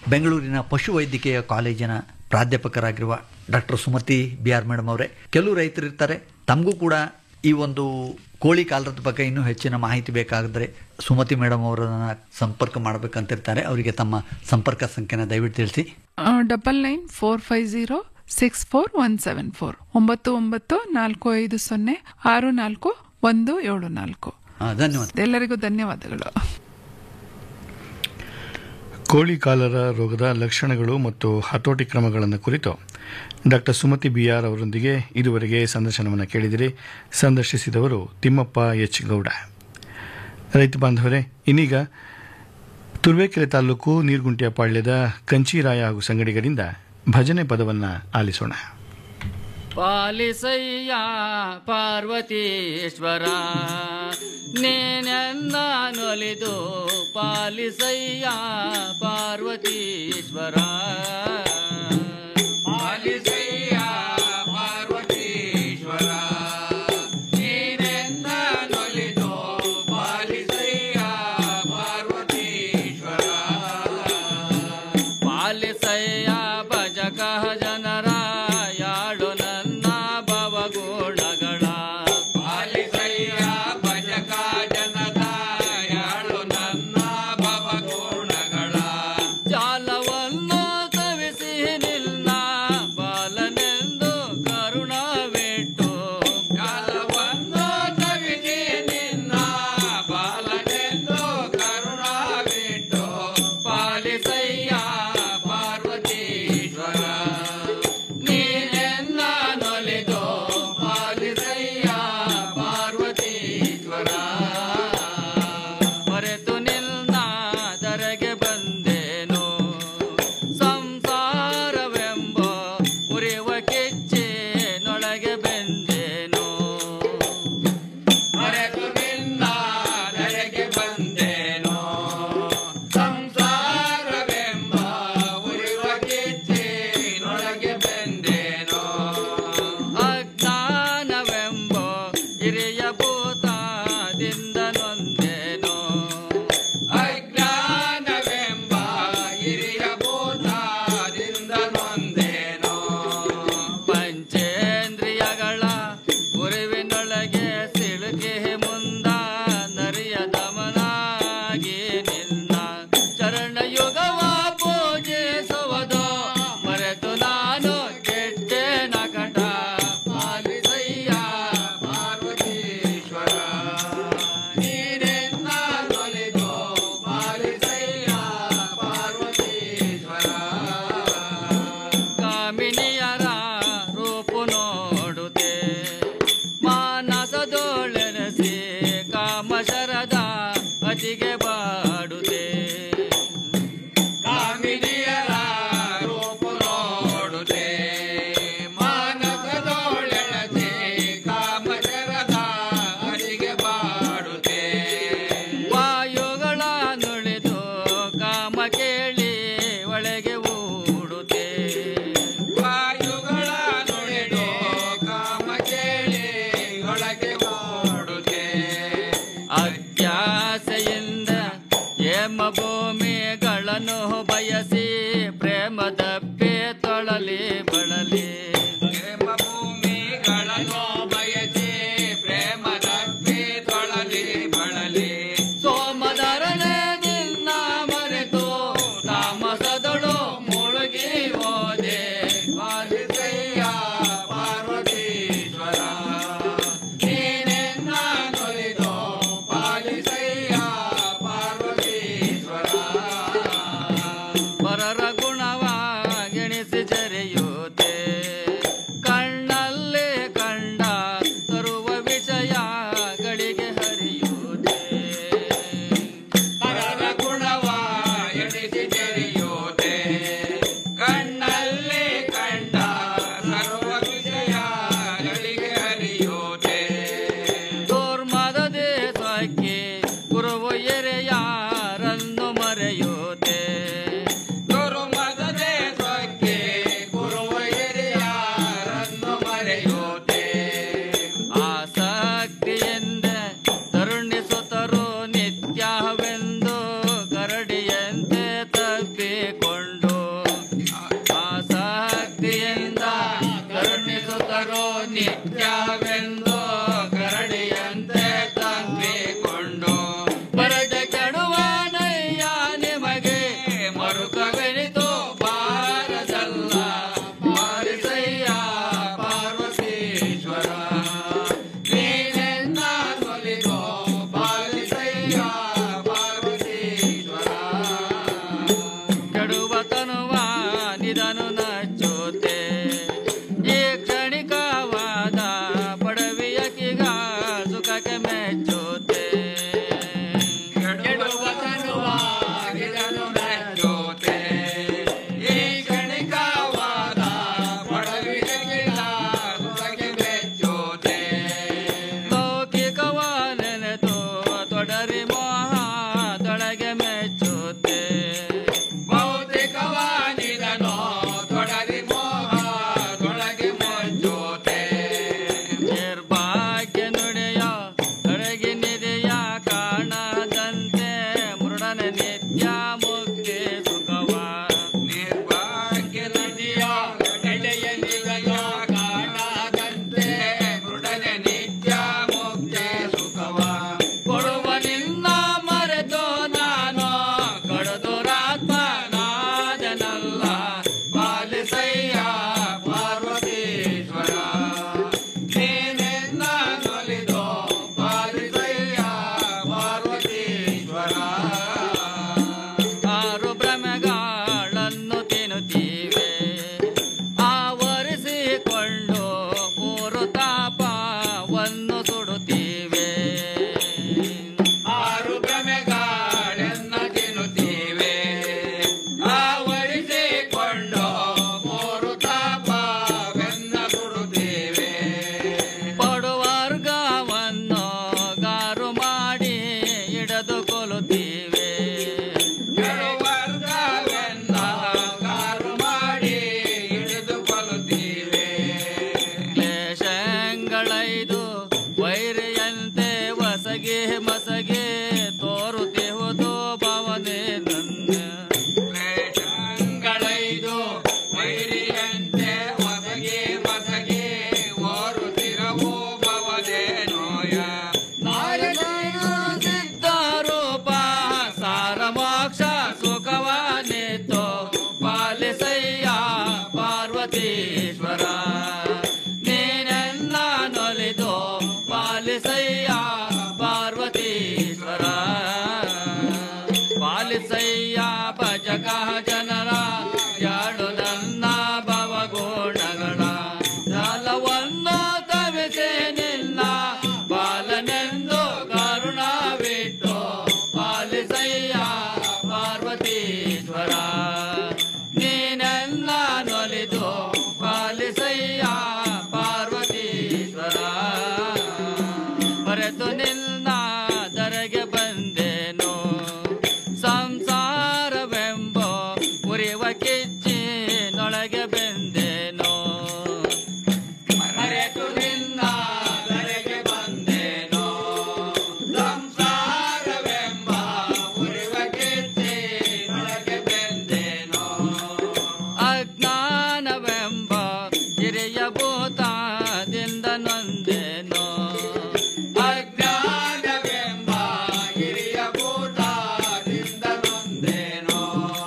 ಬೆಂಗಳೂರಿನ ಪಶುವೈದ್ಯಕೀಯ ಕಾಲೇಜಿನ ಪ್ರಾಧ್ಯಾಪಕರಾಗಿರುವ doctor Sumathi B R madam ಅವರೇ ಕೆಲವು ರೈತರು ಇರ್ತಾರೆ ತಮಗೂ ಕೂಡ ಈ ಒಂದು ಕೋಳಿ ಕಾಲರದ ಬಗ್ಗೆ ಇನ್ನೂ ಹೆಚ್ಚಿನ ಮಾಹಿತಿ ಬೇಕಾಗಿದ್ರೆ ಸುಮತಿ ಮೇಡಮ್ ಅವರನ್ನ ಸಂಪರ್ಕ ಮಾಡಬೇಕಂತಿರ್ತಾರೆ ಅವರಿಗೆ ತಮ್ಮ ಸಂಪರ್ಕ ಸಂಖ್ಯೆನ ದಯವಿಟ್ಟು ತಿಳಿಸಿ double nine four five zero six four one seven four ಒಂಬತ್ತು ಒಂಬತ್ತು ನಾಲ್ಕು ಐದು ಸೊನ್ನೆ ಆರು ನಾಲ್ಕು ಒಂದು ಏಳು ನಾಲ್ಕು ಆ, ಧನ್ಯವಾದ ಎಲ್ಲರಿಗೂ ಧನ್ಯವಾದಗಳು ಕೋಳಿ ಕಾಲರ ರೋಗದ ಲಕ್ಷಣಗಳು ಮತ್ತು ಹತೋಟಿ ಕ್ರಮಗಳನ್ನು ಕುರಿತು ಡಾಕ್ಟರ್ ಸುಮತಿ ಬಿಆರ್ ಅವರೊಂದಿಗೆ ಇದುವರೆಗೆ ಸಂದರ್ಶನವನ್ನು ಕೇಳಿದಿರಿ ಸಂದರ್ಶಿಸಿದವರು ತಿಮ್ಮಪ್ಪ ಎಚ್ ಗೌಡ ರೈತ ಬಾಂಧವರೇ ಇನ್ನೀಗ ತುರುವೇಕೆರೆ ತಾಲೂಕು ನೀರ್ಗುಂಟಿಯ ಪಾಳ್ಯದ ಕಂಚೀರಾಯ ಹಾಗೂ ಸಂಗಡಿಗರಿಂದ ಭಜನೆ ಪದವನ್ನು ಆಲಿಸೋಣ ಪಾಲಿಸಯ್ಯ ಪಾರ್ವತೀಶ್ವರ ನೀನೆನ್ನ ನೊಲಿದು ಪಾಲಿಸಯ್ಯ ಪಾರ್ವತೀಶ್ವರ ಪಾಲಿಸಯ್ಯ ಪಾರ್ವತೀಶ್ವರ ನೀನೆನ್ನ ನೊಲಿದು ಪಾಲಿಸಯ್ಯ ಪಾರ್ವತೀಶ್ವರ ಪಾಲಿಸಯ್ಯ ಭಜಕ ಜನರ ಯಾಳು ನನ್ನ ಭವಗುಣಗಳ ಪಾಲಿಸಯ್ಯ ಭಜಕ ಜನರ ಯಾಳು ನನ್ನ ಭವಗುಣಗಳ ಜಾಲವನ್ನು ತವಿಸಿ ನಿನ್ನ ಬಾಲನೆಂದು ಕರುಣವಿಟ್ಟು ಜಾಲವನ್ನು ತವಿಸಿ ನಿನ್ನ ಬಾಲನೆಂದು ಕರುಣವಿಟ್ಟು ಪಾಲಿಸಯ್ಯ ಪಾರ್ವತೀಶ್ವರ ನೀನೆನ್ನ ನೊಲಿದು ಪಾಲಿಸಯ್ಯ ಪಾರ್ವತೀಶ್ವರ ಮರೆತು ನಿನ್ನ ದರೆಗೆ ಬಂದೇನು ಸಂಸಾರವೆಂಬ ಉರಿವ ಕಿಚ್ಚೆನೊಳಗೆ ಬೆಂದೇನು ಮರೆತು ನಿನ್ನ ದರೆಗೆ ಬಂದೇನು ಸಂಸಾರವೆಂಬ ಉರಿವ ಕಿಚ್ಚೆನೊಳಗೆ ಬೆಂದೇನು ಅಜ್ಞಾನವೆಂಬ ಹಿರಿಯ ಭೂತದಿಂದ ನೊಂದೇನು ಅಜ್ಞಾನವೆಂಬ ಹಿರಿಯ ಭೂತದಿಂದ ನೊಂದೇನು ಪಂಚೇಂದ್ರಿಯಗಳ ಉರಿವಿನೊಳಗೆ ಸಿಲುಕಿ ಮುಂದ ನರಿಯ ದಮನಾಗಿ ನಿನ್ನ ಚರಣಯುಗವ ಪೂಜಿಸುವುದು ಮರೆತು ನಾನು ಕೆಟ್ಟೆ ನಕಟ ಪಾಲಿಸಯ್ಯ ಪಾರ್ವತೀಶ್ವರ ನೀನೆನ್ನ ನೊಲಿದು ಪಾಲಿಸಯ್ಯ ಪಾರ್ವತೀಶ್ವರ ಕಾಮಿನಿಯರ ರೂಪು ನೋಡುತ್ತೆ ಮಾನಸದೋಳೆನಸಿ ಕಾಮಶರದ ಅತಿಗೆ ಬಾಡುತ್ತೆ ಕಾಮಿನಿಯರ ರೂಪು ನೋಡುತ್ತೆ ಮಾನಸದೋಳೆನಸಿ ಕಾಮಶರದ ಅತಿಗೆ ಬಾಡುತ್ತೆ ವಾಯುಗಳ ನುಳಿದು ಕಾಮ ಕೇಳಿ ಒಳಗೆ ಓಡುತ್ತೆ ವಾಯುಗಳ ನುಳಿದು ಕಾಮ ಕೇಳಿ ಒಳಗೆ ಓಡುತ್ತೆ ಅತ್ಯಾಸೆಯಿಂದ ಹೇಮ ಭೂಮಿಗಳನ್ನು ಬಯಸಿ ಪ್ರೇಮದಪ್ಪೆ ತೊಳಲಿ ಬಳಲಿ ಹೇಮ ಭೂಮಿಗಳನ್ನು ಬಯಸಿ ಪ್ರೇಮದಪ್ಪೆ ತೊಳಲಿ ಬಳಲಿ ಸೋಮದರನೆ ನಿನ್ನ ಮರೆತು ತಾಮಸದಳು ಮುಳುಗಿ ಹೋದೆ ಪಾಲಿಸಯ್ಯ ಪಾರ್ವತೀಶ್ವರ ನೀನೆನ್ನ ನೊಲಿದು ಪಾಲಿಸಯ್ಯ ಪಾರ್ವತೀಶ್ವರ ಪರರ ಗುಣವ ಗೆಣಿಸಿ ಜರೆಯುತ್ತೆ ಕಣ್ಣಲ್ಲೇ ಕಂಡ ತರುವ ವಿಷಯಗಳಿಗೆ ಹರಿಯುತ್ತೆ ಪರರ ಗುಣವ ಎಣಿಸಿ ಜರೆಯುತ್ತೆ ಕಣ್ಣಲ್ಲೇ ಕಂಡ ಸರ್ವ ವಿಷಯಗಳಿಗೆ ಹರಿಯುತ್ತೆ ದುರ್ಮದ ದೇಶಕ್ಕೆ ಗುರುವ ಎರೆಯಾರನ್ನು ಮರೆಯುತ್ತೆ ದುರ್ಮದ ಇದನ್ನು ನಚ್ಚುತ್ತೆ ಈ ಕ್ಷಣಿಕವಾದ ಪಡವಿಯಕೀಗ ಸುಖಕ್ಕೆ ಮೆಚ್ಚುತ್ತೆ ಕೆಡುವತನುವಾಗಿದನು ಮೆಚ್ಚುತ್ತೆ ಈ ಕ್ಷಣಿಕವಾದ ಪಡವಿಯಕೀಗ ಸುಖಕ್ಕೆ ಮೆಚ್ಚುತ್ತೆ ಲೌಕಿಕವಾನೆನೆದು ತೊಡರಿ ಮೋಹ ತೊಳಗೆ ಮೆಚ್ಚುತ್ತೆ ಭೌತಿಕವಾನಿದನೋ ತೊಡರಿ ಮೋಹ ತೊಳಗೆ ಮೆಚ್ಚುತ್ತೆ ನಿರ್ಭಾಗ್ಯ ನುಡಿಯ ತೊಡಗಿ ನಿಧಿಯ ಕಾಣದಂತೆ ಮೃಡನ ನಿತ್ಯ ಮುಕ್ತಿ ಸುಖವ ನಿರ್ಭಾಗ್ಯ ನದಿಯ ನಡೆಯ ನಿಧಿಯ ಕಾಣದಂತೆ ಮೃಡನ ನಿತ್ಯ ಮುಕ್ತಿ ಸುಖವ ಕೊಡುವ ನಿನ್ನ ಮರೆತು ನಾನು ಕಡದುರಾತ್ಮನಾದನಲ್ಲ ಪಾಲಿಸಯ್ಯ ಪಾರ್ವತೀಶ್ವರ ನೀನೆನ್ನ ನೊಲಿದು ಪಾಲಿಸಯ್ಯ ಪಾರ್ವತೀಶ್ವರ ಆರು ಭ್ರಮೆಗಳನ್ನು ತಿನ್ನುತ್ತೀವೆ ಆವರಿಸಿಕೊಂಡು ಮೂರು ತಾಪವನ್ನು ಸುಡುತ್ತೀವೆ ಆರು ಭ್ರಮೆಗಳೆನ್ನ ತಿನ್ನುತ್ತೀವೆ ಆವರಿಸಿಕೊಂಡು ಮೂರು ತಾಪವೆನ್ನ ಸುಡುತ್ತೀವೆ ಪಡುವರ್ಗವನ್ನು ಗಾರು ಮಾಡಿ ಇಡದು ಕೊಲುತ್ತೀವೆ ವರ್ಗವೆನ್ನ ಗಾರು ಮಾಡಿ ಹಿಡಿದು ಕೊಲುತ್ತೀವೆ ಕ್ಲೇಶಗಳೈದು ವೈರಿಯಂತೆ ವಸಗೆ ಮಸಗೆ ತೋರುತ್ತಿಹುದು ಭವನೆ ನನ್ನ ಕ್ಲೇಶಗಳೈದು ವೈರಿಯಂತೆ ವಸಗೆ ಮಸಗೆ ಓರುತ್ತಿರವು ಭವನೆ ನೋಯ ಸಿದ್ಧಾರೂಪ ಸಾರ ಮೋಕ್ಷ ಸುಖವಾನಿತ್ತು ಪಾಲಿಸಯ್ಯ ಪಾರ್ವತೀಶ್ವರ ನೀನೆನ್ನ ನೊಲಿದು ಪಾಲಿಸಯ್ಯ ಪಾರ್ವತೀಶ್ವರ ಪಾಲಿಸಯ್ಯ ಭಜಕ ಜನರ ಯಾಳು ನನ್ನ ಭವಗುಣಗಳ ಜಾಲವನ್ನು ತವಿಸೆ ನಿನ್ನ ಬಾಲನೆಂದು ಕರುಣವಿಟ್ಟು ಪಾಲಿಸಯ್ಯ ಪಾರ್ವತೀಶ್ವರ ನೀನೆನ್ನ ನೊಲಿದು ಪಾಲಿಸಯ್ಯ ಪಾರ್ವತೀಶ್ವರ ಬರೆದು ನಿನ್ನ ದರೆಗೆ ಬಂದೇನು ಸಂಸಾರವೆಂಬ ಉರಿವ ಕಿಚ್ಚಿನೊಳಗೆ ಬೆಂದೇನು ಮರೆತು ನಿನ್ನ ದರೆಗೆ ಬಂದೇನು ಸಂಸಾರವೆಂಬ ಉರಿವ ಕಿಚ್ಚಿನೊಳಗೆ ಬೆಂದೇನು ಅಜ್ಞಾನವೆಂಬ ಹಿರಿಯ ಭೂತದಿಂದ ನೊಂದೇನು ಅಜ್ಞಾನವೆಂಬ ಹಿರಿಯ ಭೂತದಿಂದ ನೊಂದೇನು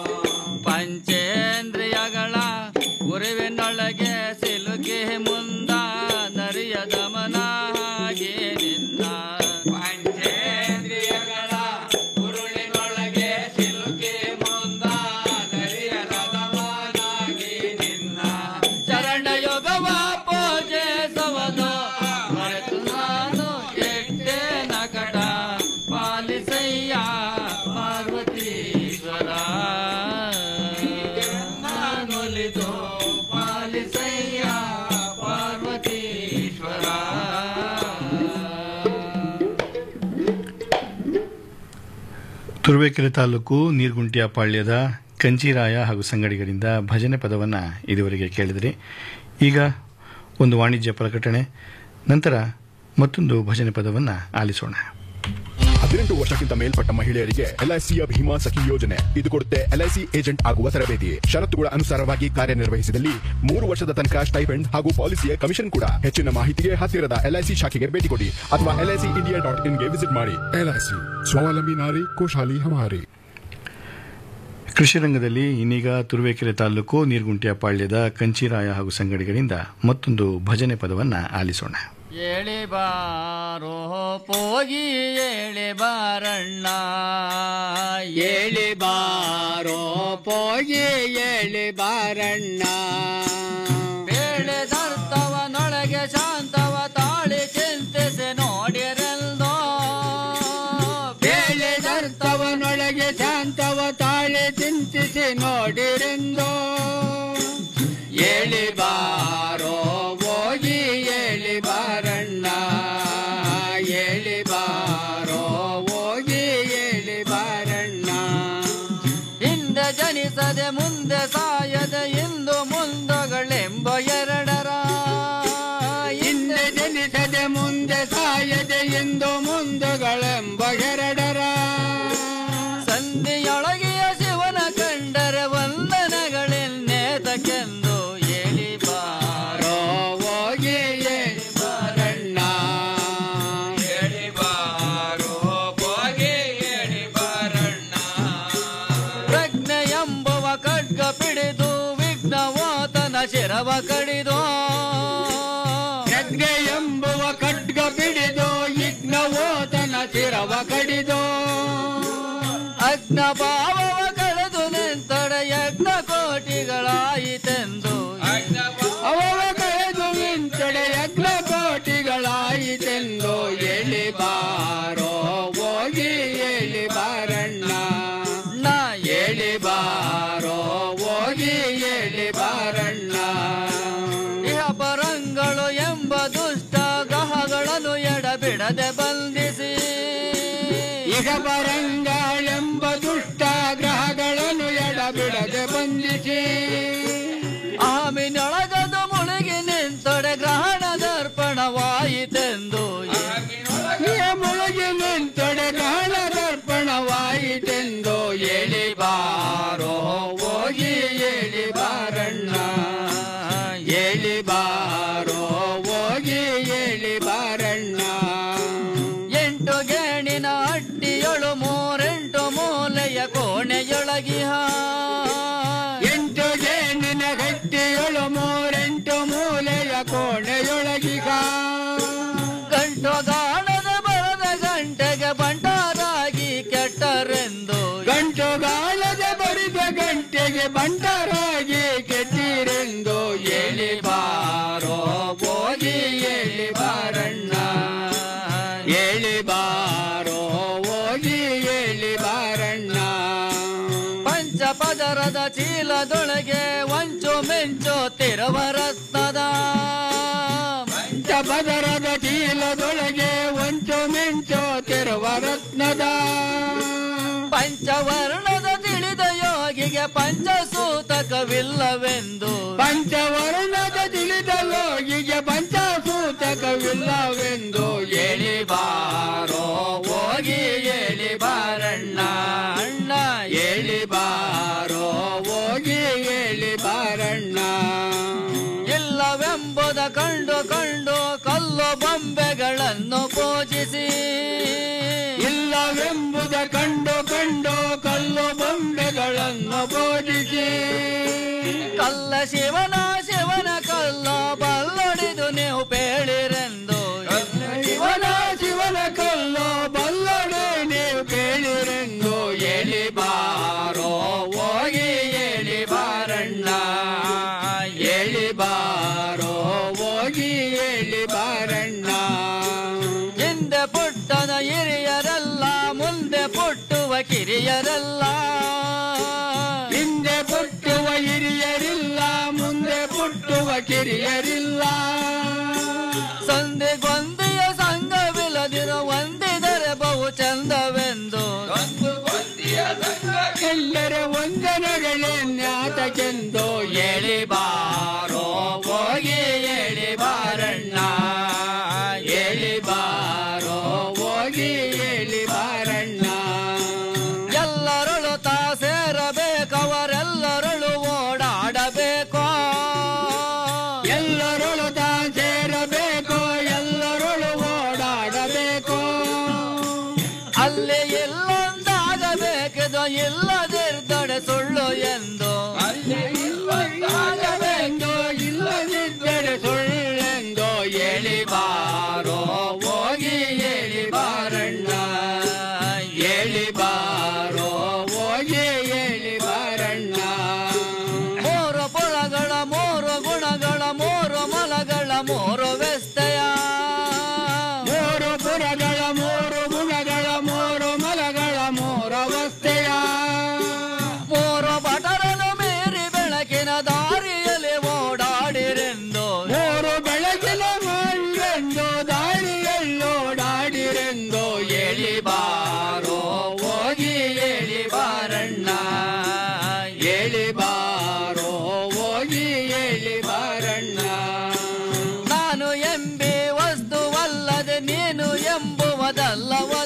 ಪಂಚೇಂದ್ರಿಯಗಳ ಉರಿವಿನೊಳಗೆ ಸಿಲುಕಿ ಮುಂದ ನರಿಯ ದಮನ ಹಾಗೆ ನಿನ್ನ ಪಂಚೇಂದ್ರಿಯಗಳ ಉರುಳಿನೊಳಗೆ ಸಿಲುಕಿ ಮುಂದ ನರಿಯ ದಮನಾಗಿ ನಿನ್ನ ಚರಣ ಯೋಗವ ಪೂಜೆ ಸವದು ಮರೆತು ನಾನು ಕೆಟ್ಟೆ ನಕಟ ಪಾಲಿಸಯ್ಯ ಪಾರ್ವತೀಶ್ವರ ನಾನೊಲಿದು ಪಾಲಿಸಯ್ಯ ಪಾರ್ವತೀಶ್ವರ ತುರುವೇಕೆರೆ ತಾಲೂಕು ನೀರ್ಗುಂಟಿಯ ಪಾಳ್ಯದ ಕಂಚಿರಾಯ ಹಾಗೂ ಸಂಗಡಿಗರಿಂದ ಭಜನೆ ಪದವನ್ನು ಇದುವರೆಗೆ ಕೇಳಿದಿರಿ ಈಗ ಒಂದು ವಾಣಿಜ್ಯ ಪ್ರಕಟಣೆ ನಂತರ ಮತ್ತೊಂದು ಭಜನೆ ಪದವನ್ನು ಆಲಿಸೋಣ ಹದಿನೆಂಟು ವರ್ಷಕ್ಕಿಂತ ಮೇಲ್ಪಟ್ಟ ಮಹಿಳೆಯರಿಗೆ ಎಲ್ಐಸಿಯ ಭೀಮಾ ಸಖಿ ಯೋಜನೆ ಇದು ಕೊಡುತ್ತೆ ಎಲ್ಐಸಿ ಏಜೆಂಟ್ ಆಗುವ ತರಬೇತಿ ಷರತ್ತುಗಳ ಅನುಸಾರವಾಗಿ ಕಾರ್ಯನಿರ್ವಹಿಸಿದಲ್ಲಿ ಮೂರು ವರ್ಷದ ತನಕ ಸ್ಟೈಫೆಂಡ್ ಹಾಗೂ ಪಾಲಿಸಿಯ ಕಮಿಷನ್ ಕೂಡ ಹೆಚ್ಚಿನ ಮಾಹಿತಿಗೆ ಹತ್ತಿರದ ಎಲ್ಐಸಿ ಶಾಖೆಗೆ ಭೇಟಿ ಕೊಡಿ ಅಥವಾ ಎಲ್ಐಸಿ ಇಂಡಿಯಾ ಡಾಟ್ ಇನ್ಗೆ ವಿಸಿಟ್ ಮಾಡಿ ಎಲ್ಐಸಿ ಸ್ವಾವಲಂಬಿ ನಾರಿ ಕೋಶಾಲಿ ಹಮಾರಿ ಕೃಷಿ ರಂಗದಲ್ಲಿ ಇನ್ನೀಗ ತುರುವೇಕೆರೆ ತಾಲೂಕು ನೀರ್ಗುಂಟಿಯ ಪಾಳ್ಯದ ಕಂಚಿರಾಯ ಹಾಗೂ ಸಂಗಡಿಗರಿಂದ ಮತ್ತೊಂದು ಭಜನೆ ಪದವನ್ನು ಆಲಿಸೋಣ ಏಳಿ ಬಾರೋ ಪೋಗಿ ಏಳಿ ಬಾರಣ್ಣ ಏಳಿ ಬಾರೋ ಪೋಗಿ ಏಳಿ ಬಾರಣ್ಣ ಬೇಳೆದರ್ತವನೊಳಗೆ ಶಾಂತವ ತಾಳಿ ಚಿಂತಿಸಿ ನೋಡಿರೆಲ್ದೋ ಬೇಳೆದರ್ತವನೊಳಗೆ ಶಾಂತವ ತಾಳಿ ಚಿಂತಿಸಿ ನೋಡಿರೆಂದೋ ಏಳಿ ಬಾರೋ ಹೋಗಿ ಏಳಿ ಬಾರಣ್ಣ ಏಳಿ ಬಾರೋ ಹೋಗಿ ಏಳಿ ಬಾರಣ್ಣ ಹಿಂದೆ ಜನಿಸದೆ ಮುಂದೆ ಸಾಯದೆ ಇಂದು ಮುಂದಗಳೆಂಬ ಎರಡರ ಹಿಂದೆ ಜನಿಸದೆ ಮುಂದೆ ಸಾಯದೆ ಇಂದು ಮುಂದಗಳೆಂಬ ಎರಡರ ಸಂಧಿಯೊಳಗೆಯ ಶಿವನ ಕಂಡರೆ ವಂದನಗಳೆನ್ನೇತಕ್ಕೆಂದು ಏಳಿ ಬಾರೋ ಹೋಗಿ ಏಳಿ ಬಾರಣ್ಣ ಏಳಿ ಬಾರೋ ಹೋಗಿ ಏಳಿ ಬಾರಣ್ಣ ಪ್ರಜ್ಞೆ ಎಂಬುವ ಖಡ್ಗ ಪಿಡಿದು ವಿಘ್ನವಾತನ ಶಿರವ ಕಡಿದು ಪ್ರಜ್ಞೆ ಎಂಬುವ ಖಡ್ಗ ಪಿಡಿದು ವಿಘ್ನವಾತನ ಶಿರವ ಕಡಿದು ಅಗ್ನ ಭಾವವ ಕಳೆದು ನಿಂತೊಡೆ ಯಜ್ಞ ಕೋಟಿಗಳಾಯಿತೆಂದು ಅವವ ಕಳೆದು ನಿಂತೊಡೆ ಯಜ್ಞ ಕೋಟಿಗಳಾಯಿತೆಂದು ಎಳಿ ಬಾರೋ ಹೋಗಿ ಎಳಿ ಬಾರಣ್ಣ ನಾ ಎಳಿ ಬಾರೋ ಹೋಗಿ ಎಳಿ ಬಾರಣ್ಣ ಇಹ ಪರಂಗಳು ಎಂಬ ದುಷ್ಟ ಗ್ರಹಗಳನ್ನು ಎಡಬಿಡದೆ ಬಂಧಿಸಿ ಇಹ ಪರಂಗಳೆಂಬ ದುಷ್ಟ ಗ್ರಹಗಳನ್ನು ಎಡಬಿಡದೆ ಬಂಧಿಸಿ ಆಮಿನೊಳಗದು ಮುಳುಗಿ ನಿಂತೊಡೆ ಗ್ರಹಣ ದರ್ಪಣವಾಯಿತೆಂದು ಇಹ ಮುಳುಗಿ ನಿಂತೊಡೆ ಗ್ರಹಣ ದರ್ಪಣವಾಯಿತೆಂದು ಎಳಿ ಬಾರೋ ಹೋಗಿ ಎಳಿ ಬಾರಣ್ಣ ಎಳಿ ಬಾರೋ ಹೋಗಿ ಎಳಿ ಬಾರಣ್ಣ ಎಂಟು ಗೇಣಿನ ಅಡ್ಡಿಯೊಳು ಮೂರೆಂಟು ಮೂಲೆಯ ಕೋಣೆಯೊಳಗಿಹ ಎಂಟು ಗೇಣಿನ ಗಟ್ಟಿಯೊಳು ಮೂರೆಂಟು ಮೂಲೆಯ ಕೋಣೆಯೊಳಗಿಹ ಗಂಟು ಗಾಣದ ಬರದ ಗಂಟೆಗೆ ಬಂಟಾರಾಗಿ ಕೆಟ್ಟರೆಂದು ಗಂಟು ಗಾಳದ ಬರಿದ ಗಂಟೆಗೆ ಬಂಟರಾಗಿ ಕೆಟ್ಟಿರೆಂದು ಎಳಿ ಬಾರೋ ಹೋಗಿ ಎಳಿ ಬಾರಣ್ಣ ಎಳಿ ಬಾರೋ ಹೋಗಿ ಎಳಿ ಬಾರಣ್ಣ ಪಂಚಪದರದ ಚೀಲದೊಳಗೆ ವಂಚು ಮೆಂಚು ತಿರುವ ರತ್ನದ ಪಂಚಪದರದ ಚೀಲದೊಳಗೆ ವಂಚು ಮೆಂಚು ತಿರುವ ರತ್ನದ ಪಂಚವರ್ಣದ ತಿಳಿದ ಯೋಗಿಗೆ ಪಂಚಸೂತಕವಿಲ್ಲವೆಂದು ಪಂಚವರ್ಣದ ತಿಳಿದ ಯೋಗಿಗೆ ಪಂಚಸೂತಕವಿಲ್ಲವೆಂದು ಎಳಿ ಬಾರೋ ಹೋಗಿ ಎಳಿ ಬಾರಣ್ಣ ಅಣ್ಣ ಎಳಿ ಬಾರೋ ಹೋಗಿ ಎಳಿ ಬಾರಣ್ಣ ಇಲ್ಲವೆಂಬುದ ಕಂಡು ಕಂಡು ಕಲ್ಲು ಬೊಂಬೆಗಳನ್ನು ಪೂಜಿಸಿ ಇಲ್ಲವೆಂಬುದ ಕಂಡು ಕಂಡು ಕಲ್ಲು ಬೊಂಬೆಗಳನ್ನು ಪೂಜಿಸಿ ಕಲ್ಲ ಶಿವನ ಶಿವನ ಕಲ್ಲ ಬಲ್ಲೊಡಿದು ನೀವು ಬೇಳಿರೆಂದು ಶಿವನ ಶಿವನ ಕಲ್ಲು ಬಲ್ಲೊಡೆ ನೀವು ಬೇಳಿರೆಂದು ಎಳಿ ಬಾರೋ ಹೋಗಿ ಎಳಿ ಬಾರಣ್ಣ ಎಳಿ ಬಾರೋ ಹೋಗಿ ಎಳಿ ಬಾರಣ್ಣ ಹಿಂದೆ ಪುಟ್ಟನ ಹಿರಿಯರೆಲ್ಲ ಮುಂದೆ ಪುಟ್ಟುವ ಕಿರಿಯರೆಲ್ಲ ಹಿಂದೆ ಪುಟ್ಟುವ ಹಿರಿಯರಿಲ್ಲ ಮುಂದೆ ಪುಟ್ಟುವ ಕಿರಿಯರಿಲ್ಲ ಸಂಧಿಗೊಂದಿಯ ಸಂಘವಿಲ್ಲದಿರ ಒಂದಿದರೆ ಬಹು ಚಂದವೆಂದು ಎಲ್ಲರ ವಂದನಗಳೆನ್ಯಾತಕೆಂದು ಎಳಿ ಬಾರೋ ಹೋಗಿ ಎಳಿ ಬಾರಣ್ಣ ಎಳಿ ಬಾರೋ ಹೋಗಿ ಎಳಿ ಬಾರಣ್ಣ ಎಲ್ಲರಳು ತಾ ಸೇರಬೇಕವರೆಲ್ಲರಳು ಓಡಾಡಬೇಕು ಎಲ್ಲರಳು ತಾ ಸೇರಬೇಕು ಎಲ್ಲರಳು ಓಡಾಡಬೇಕು ಅಲ್ಲಿ ಇಲ್ಲೊಂದಾಗಬೇಕಿದು ಇಲ್ಲದಿರ್ದಡೆ ಸುಳ್ಳು ಎಂದು ಆಗಬೇಕು ದಾರಿಯಲ್ಲಿ ಓಡಾಡಿರೆಂದು ಮೂರು ಬೆಳಗಿನ ಮಾಡೆಂದು ದಾರಿಯಲ್ಲಿ ಓಡಾಡಿರೆಂದು ಎಳಿ ಬಾರೋ ಹೋಗಿ ಎಳಿ ಬಾರಣ್ಣ ಎಳಿ ಬಾರೋ ಹೋಗಿ ಎಳಿ ಬಾರಣ್ಣ ನಾನು ಎಂಬಿ ವಸ್ತುವಲ್ಲದೆ ನೀನು ಎಂಬುವುದಲ್ಲವ